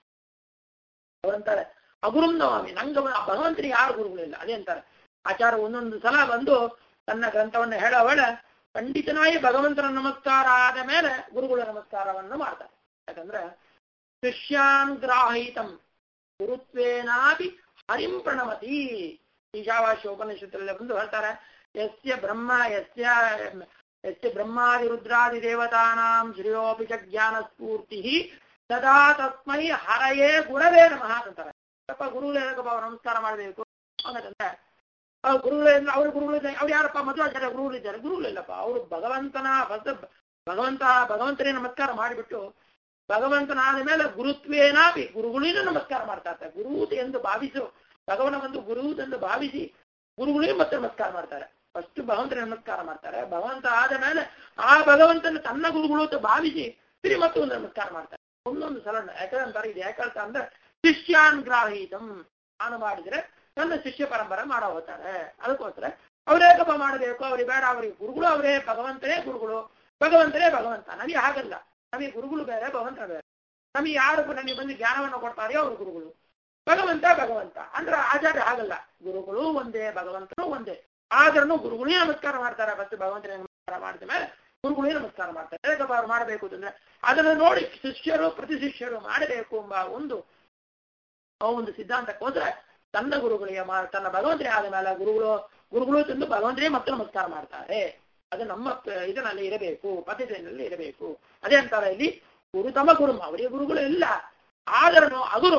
ಅವರಂತಾರೆ ಅಗುರುಂ ನವಾಮಿ ನಂಗ ಭಗವಂತನಿಗೆ ಯಾರು ಗುರುಗಳಿಲ್ಲ ಅದೇ ಅಂತಾರೆ ಆಚಾರ ಒಂದೊಂದು ಸಲ ಬಂದು ತನ್ನ ಗ್ರಂಥವನ್ನು ಹೇಳೋ ವೇಳೆ ಖಂಡಿತನಾಗಿ ಭಗವಂತನ ನಮಸ್ಕಾರ ಆದ ಮೇಲೆ ಗುರುಗಳ ನಮಸ್ಕಾರವನ್ನು ಮಾಡ್ತಾರೆ ಯಾಕಂದ್ರೆ ಶಿಷ್ಯಾನ್ ಗ್ರಾಹಿತಂ ಗುರುತ್ವೇನಾಪಿ ಹರಿಂ ಪ್ರಣಮತಿ ಈಶಾವಾಸ್ಯ ಉಪನಿಷತ್ತಲ್ಲಿ ಬಂದು ಹೇಳ್ತಾರೆ ಯಸ್ಯ ಬ್ರಹ್ಮ ಯಸ್ಯ ಯಸ್ಯ ಬ್ರಹ್ಮಾದಿ ರುದ್ರಾದಿ ದೇವತಾನಾಂ ಶ್ರೇಯೋಪಿ ಚ ಜ್ಞಾನ ಸ್ಫೂರ್ತಿ ಸದಾ ತಸ್ಮೈ ಹರಯೇ ಗುರವೇ ನಮಃ ಅಂತಾರೆ ಸ್ವಲ್ಪ ಗುರುಗಳೇನಪ್ಪ ನಮಸ್ಕಾರ ಮಾಡಬೇಕು ಅನ್ನೋದಂದ್ರೆ ಅವ್ರು ಗುರುಗಳಿಂದ ಅವ್ರ ಗುರುಗಳಿದ್ದಾರೆ ಅವ್ರು ಯಾರಪ್ಪ ಮಧ್ವಾಚಾರ್ಯ ಗುರುಗಳಿದ್ದಾರೆ ಗುರುಗಳಿಲ್ಲಪ್ಪ ಅವರು ಭಗವಂತನ ಭಗವಂತ ಭಗವಂತನೇ ನಮಸ್ಕಾರ ಮಾಡಿಬಿಟ್ಟು ಭಗವಂತನಾದ ಮೇಲೆ ಗುರುತ್ವೇನಾಪಿ ಗುರುಗಳಿಗೂ ನಮಸ್ಕಾರ ಮಾಡ್ತಾ ಇರ್ತಾರೆ ಗುರು ಎಂದು ಭಾವಿಸು ಭಗವನ ಒಂದು ಗುರು ಎಂದು ಭಾವಿಸಿ ಗುರುಗಳಿಗೂ ಮತ್ತೆ ನಮಸ್ಕಾರ ಮಾಡ್ತಾರೆ ಫಸ್ಟ್ ಭಗವಂತನ ನಮಸ್ಕಾರ ಮಾಡ್ತಾರೆ ಭಗವಂತ ಆದ ಮೇಲೆ ಆ ಭಗವಂತನ ತನ್ನ ಗುರುಗಳು ಅಂತ ಭಾವಿಸಿ ತಿರಿ ಮತ್ತೆ ಒಂದು ನಮಸ್ಕಾರ ಮಾಡ್ತಾರೆ ಒಂದೊಂದು ಸಲ ಯಾಕಂತಾರೆ ಇದು ಯಾಕಂತ ಅಂದ್ರೆ ಶಿಷ್ಯಾನ್ ಗ್ರಾಹೀತಂ ನಾನು ಮಾಡಿದ್ರೆ ನನ್ನ ಶಿಷ್ಯ ಪರಂಪರೆ ಮಾಡೋ ಹೋಗ್ತಾರೆ ಅದಕ್ಕೋಸ್ಕರ ಅವ್ರೇಕಪ್ಪ ಮಾಡಬೇಕು ಅವ್ರಿಗೆ ಬೇಡ ಅವರಿಗೆ ಗುರುಗಳು ಅವರೇ ಭಗವಂತನೇ ಗುರುಗಳು ಭಗವಂತನೇ ಭಗವಂತ ನಮಗೆ ಹಾಗಲ್ಲ ನಮಗೆ ಗುರುಗಳು ಬೇರೆ ಭಗವಂತ ಬೇರೆ ನಮಗೆ ಯಾರು ನನಗೆ ಬಂದು ಜ್ಞಾನವನ್ನು ಕೊಡ್ತಾರೆಯೋ ಅವರು ಗುರುಗಳು ಭಗವಂತ ಭಗವಂತ ಅಂದ್ರೆ ಆಚಾರ್ಯ ಹಾಗಲ್ಲ ಗುರುಗಳು ಒಂದೇ ಭಗವಂತನು ಒಂದೇ ಆದ್ರೂ ಗುರುಗಳೇ ನಮಸ್ಕಾರ ಮಾಡ್ತಾರೆ ಮತ್ತು ಭಗವಂತನೇ ನಮಸ್ಕಾರ ಮಾಡಿದ ಮೇಲೆ ಗುರುಗಳೇ ನಮಸ್ಕಾರ ಮಾಡ್ತಾರೆ ಹೇಗಪ್ಪ ಅವ್ರು ಮಾಡಬೇಕು ಅಂತಂದ್ರೆ ಅದನ್ನು ನೋಡಿ ಶಿಷ್ಯರು ಪ್ರತಿ ಶಿಷ್ಯರು ಮಾಡಬೇಕು ಎಂಬ ಒಂದು ಆ ಒಂದು ಸಿದ್ಧಾಂತಕ್ಕೋಸ್ಕರ ತನ್ನ ಗುರುಗಳಿಗೆ ತನ್ನ ಭಗವಂತನೇ ಆದ ಮೇಲೆ ಗುರುಗಳು ಗುರುಗಳು ತಂದು ಭಗವಂತನೇ ಮತ್ತೆ ನಮಸ್ಕಾರ ಮಾಡ್ತಾರೆ ಅದು ನಮ್ಮ ಇದರಲ್ಲಿ ಇರಬೇಕು ಪದ್ಧತಿಯಲ್ಲಿ ಇರಬೇಕು ಅದೇ ಅಂತಾರೆ ಇಲ್ಲಿ ಗುರು ತಮ್ಮ ಗುರು ಅವರಿಗೆ ಗುರುಗಳು ಇಲ್ಲ ಆದರೂ ಅಗುರು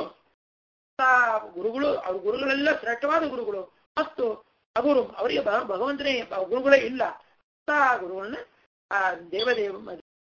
ಗುರುಗಳು ಅವ್ರ ಗುರುಗಳೆಲ್ಲ ಶ್ರೇಷ್ಠವಾದ ಗುರುಗಳು ಮತ್ತು ಅಗುರು ಅವರಿಗೆ ಭಗವಂತನೇ ಗುರುಗಳೇ ಇಲ್ಲ ಗುರುಗಳನ್ನ ಆ ದೇವದೇವ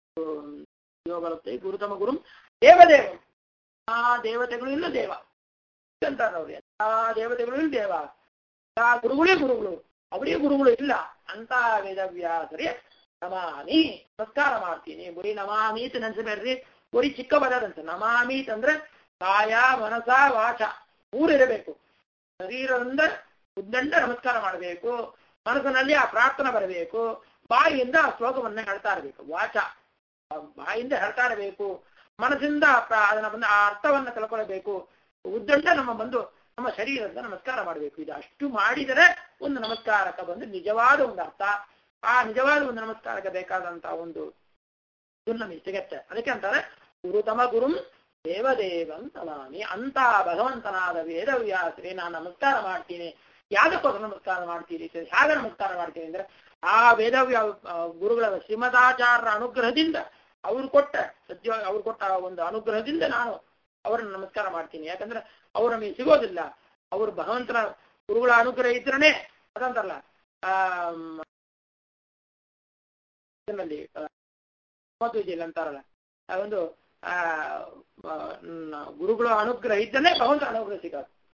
ಬರುತ್ತೆ ಗುರುತಮ ಗುರು ದೇವದೇವ ಆ ದೇವತೆಗಳು ಇಲ್ಲ ದೇವ ಅಂತಾರೆ ಅವ್ರಿಗೆ ಆ ದೇವತೆಗಳು ಇಲ್ಲ ದೇವ ಆ ಗುರುಗಳೇ ಗುರುಗಳು ಅವರಿಗೆ ಗುರುಗಳು ಇಲ್ಲ ಅಂತ ವೇದವ್ಯಾಸರಿಗೆ ನಮಾಮಿ ನಮಸ್ಕಾರ ಮಾಡ್ತೀನಿ ಬರೀ ನಮಾಮೀತ್ ನೆನ್ಸಬೇಡ್ರಿ ಬರೀ ಚಿಕ್ಕ ಪದದಂತೆ ನಮಾಮೀತ್ ಅಂದ್ರೆ ಕಾಯ ಮನಸ ವಾಚ ಮೂರು ಇರಬೇಕು ಶರೀರದಿಂದ ಉದ್ದಂಡ ನಮಸ್ಕಾರ ಮಾಡಬೇಕು ಮನಸ್ಸಿನಲ್ಲಿ ಆ ಪ್ರಾರ್ಥನೆ ಬರಬೇಕು ಬಾಯಿಯಿಂದ ಆ ಶ್ಲೋಕವನ್ನ ಹೇಳ್ತಾ ಇರಬೇಕು ವಾಚ ಬಾಯಿಂದ ಹೇಳ್ತಾ ಇರಬೇಕು ಮನಸ್ಸಿಂದ ಅದನ್ನ ಬಂದು ಆ ಅರ್ಥವನ್ನ ತಿಳ್ಕೊಳ್ಬೇಕು ಉದ್ದಂಡ ನಮ್ಮ ಬಂದು ನಮ್ಮ ಶರೀರದಿಂದ ನಮಸ್ಕಾರ ಮಾಡಬೇಕು ಇದು ಅಷ್ಟು ಮಾಡಿದರೆ ಒಂದು ನಮಸ್ಕಾರಕ್ಕೆ ಬಂದು ನಿಜವಾದ ಒಂದು ಅರ್ಥ ಆ ನಿಜವಾದ ಒಂದು ನಮಸ್ಕಾರಕ್ಕೆ ಬೇಕಾದಂತ ಒಂದು ಇದು ನಮಗೆ ಸಿಗತ್ತೆ ಅದಕ್ಕೆ ಅಂತಾರೆ ಗುರುತಮ ಗುರುಂ ದೇವದೇವಂ ತಮಾಮಿ ಅಂತ ಭಗವಂತನಾದ ವೇದವ್ಯಾಸರೇ ನಾನು ನಮಸ್ಕಾರ ಮಾಡ್ತೀನಿ ಯಾವ್ದಕ್ಕೋಸ್ಕರ ನಮಸ್ಕಾರ ಮಾಡ್ತೀರಿ ಹೇಗೆ ನಮಸ್ಕಾರ ಮಾಡ್ತೀನಿ ಅಂದ್ರೆ ಆ ವೇದವ್ಯ ಗುರುಗಳ ಶ್ರೀಮದಾಚಾರ್ಯರ ಅನುಗ್ರಹದಿಂದ ಅವ್ರು ಕೊಟ್ಟ ಸದ್ಯ ಅವ್ರು ಕೊಟ್ಟ ಒಂದು ಅನುಗ್ರಹದಿಂದ ನಾನು ಅವರನ್ನು ನಮಸ್ಕಾರ ಮಾಡ್ತೀನಿ ಯಾಕಂದ್ರೆ ಅವ್ರು ನಮಗೆ ಸಿಗೋದಿಲ್ಲ ಅವರು ಭಗವಂತನ ಗುರುಗಳ ಅನುಗ್ರಹ ಇದ್ರನೇ ಅದಂತಾರಲ್ಲ ಆ ಇದರಲ್ಲಿ ಮಧ್ವಿದ್ಯಲ್ಲಿ ಅಂತಾರಲ್ಲ ಆ ಒಂದು ಆ ಗುರುಗಳ ಅನುಗ್ರಹ ಇದ್ದನೇ ಭಗವಂತ ಅನುಗ್ರಹ ಸಿಗೋದು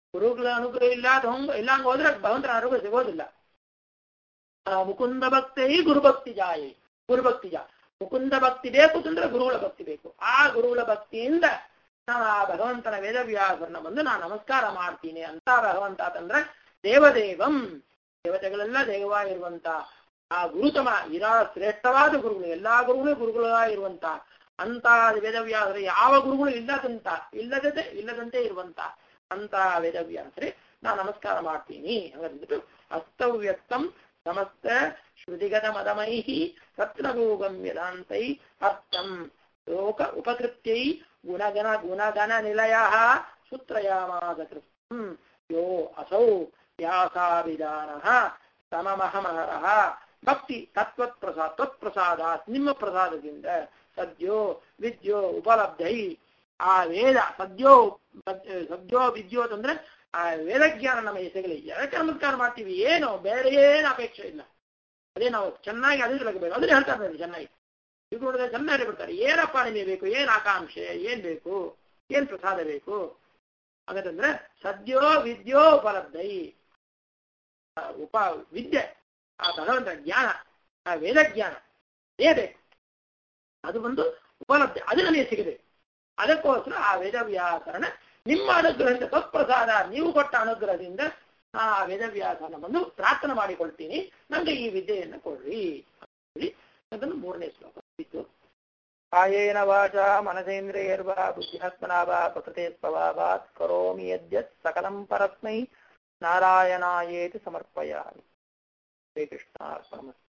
ಗುರುಗಳ ಅನುಗ್ರಹ ಇಲ್ಲ ಅದು ಹಂಗ ಇಲ್ಲ ಹಂಗ ಹೋದ್ರೆ ಭಗವಂತನ ಅನುಗ್ರಹ ಸಿಗೋದಿಲ್ಲ ಆ ಮುಕುಂದ ಭಕ್ತಿ ಗುರುಭಕ್ತಿ ಜಾಯಿ ಗುರುಭಕ್ತಿ ಜಾ ಮುಕುಂದ ಭಕ್ತಿ ಬೇಕು ಅಂದ್ರೆ ಗುರುಗಳ ಭಕ್ತಿ ಬೇಕು ಆ ಗುರುಗಳ ಭಕ್ತಿಯಿಂದ ನಾನು ಆ ಭಗವಂತನ ವೇದವ್ಯಾಸರನ್ನ ಬಂದು ನಾನು ನಮಸ್ಕಾರ ಮಾಡ್ತೀನಿ ಅಂತ ಭಗವಂತ ಅಂತಂದ್ರೆ ದೇವದೇವಂ ದೇವತೆಗಳೆಲ್ಲ ದೇವವಾಗಿರುವಂತ ಆ ಗುರುತಮ ಇರಾ ಶ್ರೇಷ್ಠವಾದ ಗುರುಗಳು ಎಲ್ಲಾ ಗುರುಗಳು ಗುರುಗಳಾಗಿರುವಂತ ಅಂತ ವೇದವ್ಯಾಸರು ಯಾವ ಗುರುಗಳು ಇಲ್ಲದಂತ ಇಲ್ಲದಂತೆ ಇಲ್ಲದಂತೆ ಇರುವಂತ ಅಂತ ವೇದವ್ಯಾಸರೇ ನಾನು ನಮಸ್ಕಾರ ಮಾಡ್ತೀನಿ ಹಂಗಂದ್ಬಿಟ್ಟು ಅಸ್ತವ್ಯಕ್ತಂ ಸಮಸ್ತ ಶ್ರುತಿಗತ ಮದಮೈಹಿ ರತ್ನಗೂಗಮ್ಯದಾಂತೈ ಅರ್ಥಂ ಲೋಕ ಉಪಕೃತ್ಯೈ ಗುಣಗಣ ಗುಣಗಣ ನಿಲಯ ಸೂತ್ರಯಾಮಾದ ಕೃತ್ಯಂ ಯೋ ಅಸೌ ವ್ಯಾಸಾಭಿಧಾನ ಸಮಮಹಮಹರಃ ಭಕ್ತಿ ತತ್ವತ್ ಪ್ರಸಾದ ತ್ವತ್ಪ್ರಸಾದಾತ್ ನಿಮ್ಮ ಪ್ರಸಾದದಿಂದ ಸದ್ಯೋ ವಿದ್ಯೋ ಉಪಲಬ್ಧೈ ಆ ವೇದ ಸದ್ಯೋ ಸದ್ಯೋ ವಿದ್ಯೋ ಅಂತಂದ್ರೆ ಆ ವೇದಜ್ಞಾನ ನಮಗೆ ಸಿಗಲಿ ಯಾಕೆ ನಮಸ್ಕಾರ ಮಾಡ್ತೀವಿ ಏನು ಬೇರೆ ಏನು ಅಪೇಕ್ಷೆ ಇಲ್ಲ ಅದೇ ನಾವು ಚೆನ್ನಾಗಿ ಅದೇ ಬೇಕು ಅದನ್ನೇ ಹೇಳ್ತಾರೆ ನೋಡಿ ಚೆನ್ನಾಗಿ ಇದು ನೋಡಿದ್ರೆ ಚೆನ್ನಾಗಿ ಬಿಡ್ತಾರೆ ಏನಪ್ಪ ನಿಮಗೆ ಬೇಕು ಏನ್ ಆಕಾಂಕ್ಷೆ ಏನ್ ಬೇಕು ಏನ್ ಪ್ರಸಾದ ಬೇಕು ಹಾಗಂತಂದ್ರೆ ಸದ್ಯೋ ವಿದ್ಯೋ ಉಪಲಬ್ಧೈ ಆ ಉಪ ವಿದ್ಯೆ ಆ ಭಗವಂತ ಜ್ಞಾನ ಆ ವೇದ ಜ್ಞಾನ ಏ ಬೇಕು ಅದು ಒಂದು ಉಪಲಬ್ಧಿ ಅದು ನನಗೆ ಸಿಗಬೇಕು ಅದಕ್ಕೋಸ್ಕರ ಆ ವೇದವ್ಯಾಕರಣ ನಿಮ್ಮ ಅನುಗ್ರಹದಿಂದ ತತ್ಪ್ರಸಾದ ನೀವು ಕೊಟ್ಟ ಅನುಗ್ರಹದಿಂದ ಆ ವೇದವ್ಯಾಸನ ಬಂದು ಪ್ರಾರ್ಥನೆ ಮಾಡಿಕೊಳ್ತೀನಿ ನನಗೆ ಈ ವಿದ್ಯೆಯನ್ನು ಕೊಡ್ರಿ ಹೇಳಿ ಅದನ್ನು ಮೂರನೇ ಶ್ಲೋಕ ಇತ್ತು ಕಾಯೇನ ವಾಚ ಮನಸೇಂದ್ರಿಯರ್ವಾ ಬುದ್ಧಿಹತ್ಮನಾ ವಾ ಪ್ರಕೃತೆ ಸ್ವಭಾವಾತ್ ಕರೋಮಿ ಯದ್ಯತ್ ಸಕಲಂ ಪರಸ್ಮೈ ನಾರಾಯಣಾಯೇತಿ ಸಮರ್ಪಯಾಮಿ ಶ್ರೀಕೃಷ್ಣಾರ್ಪಣಮಸ್ತು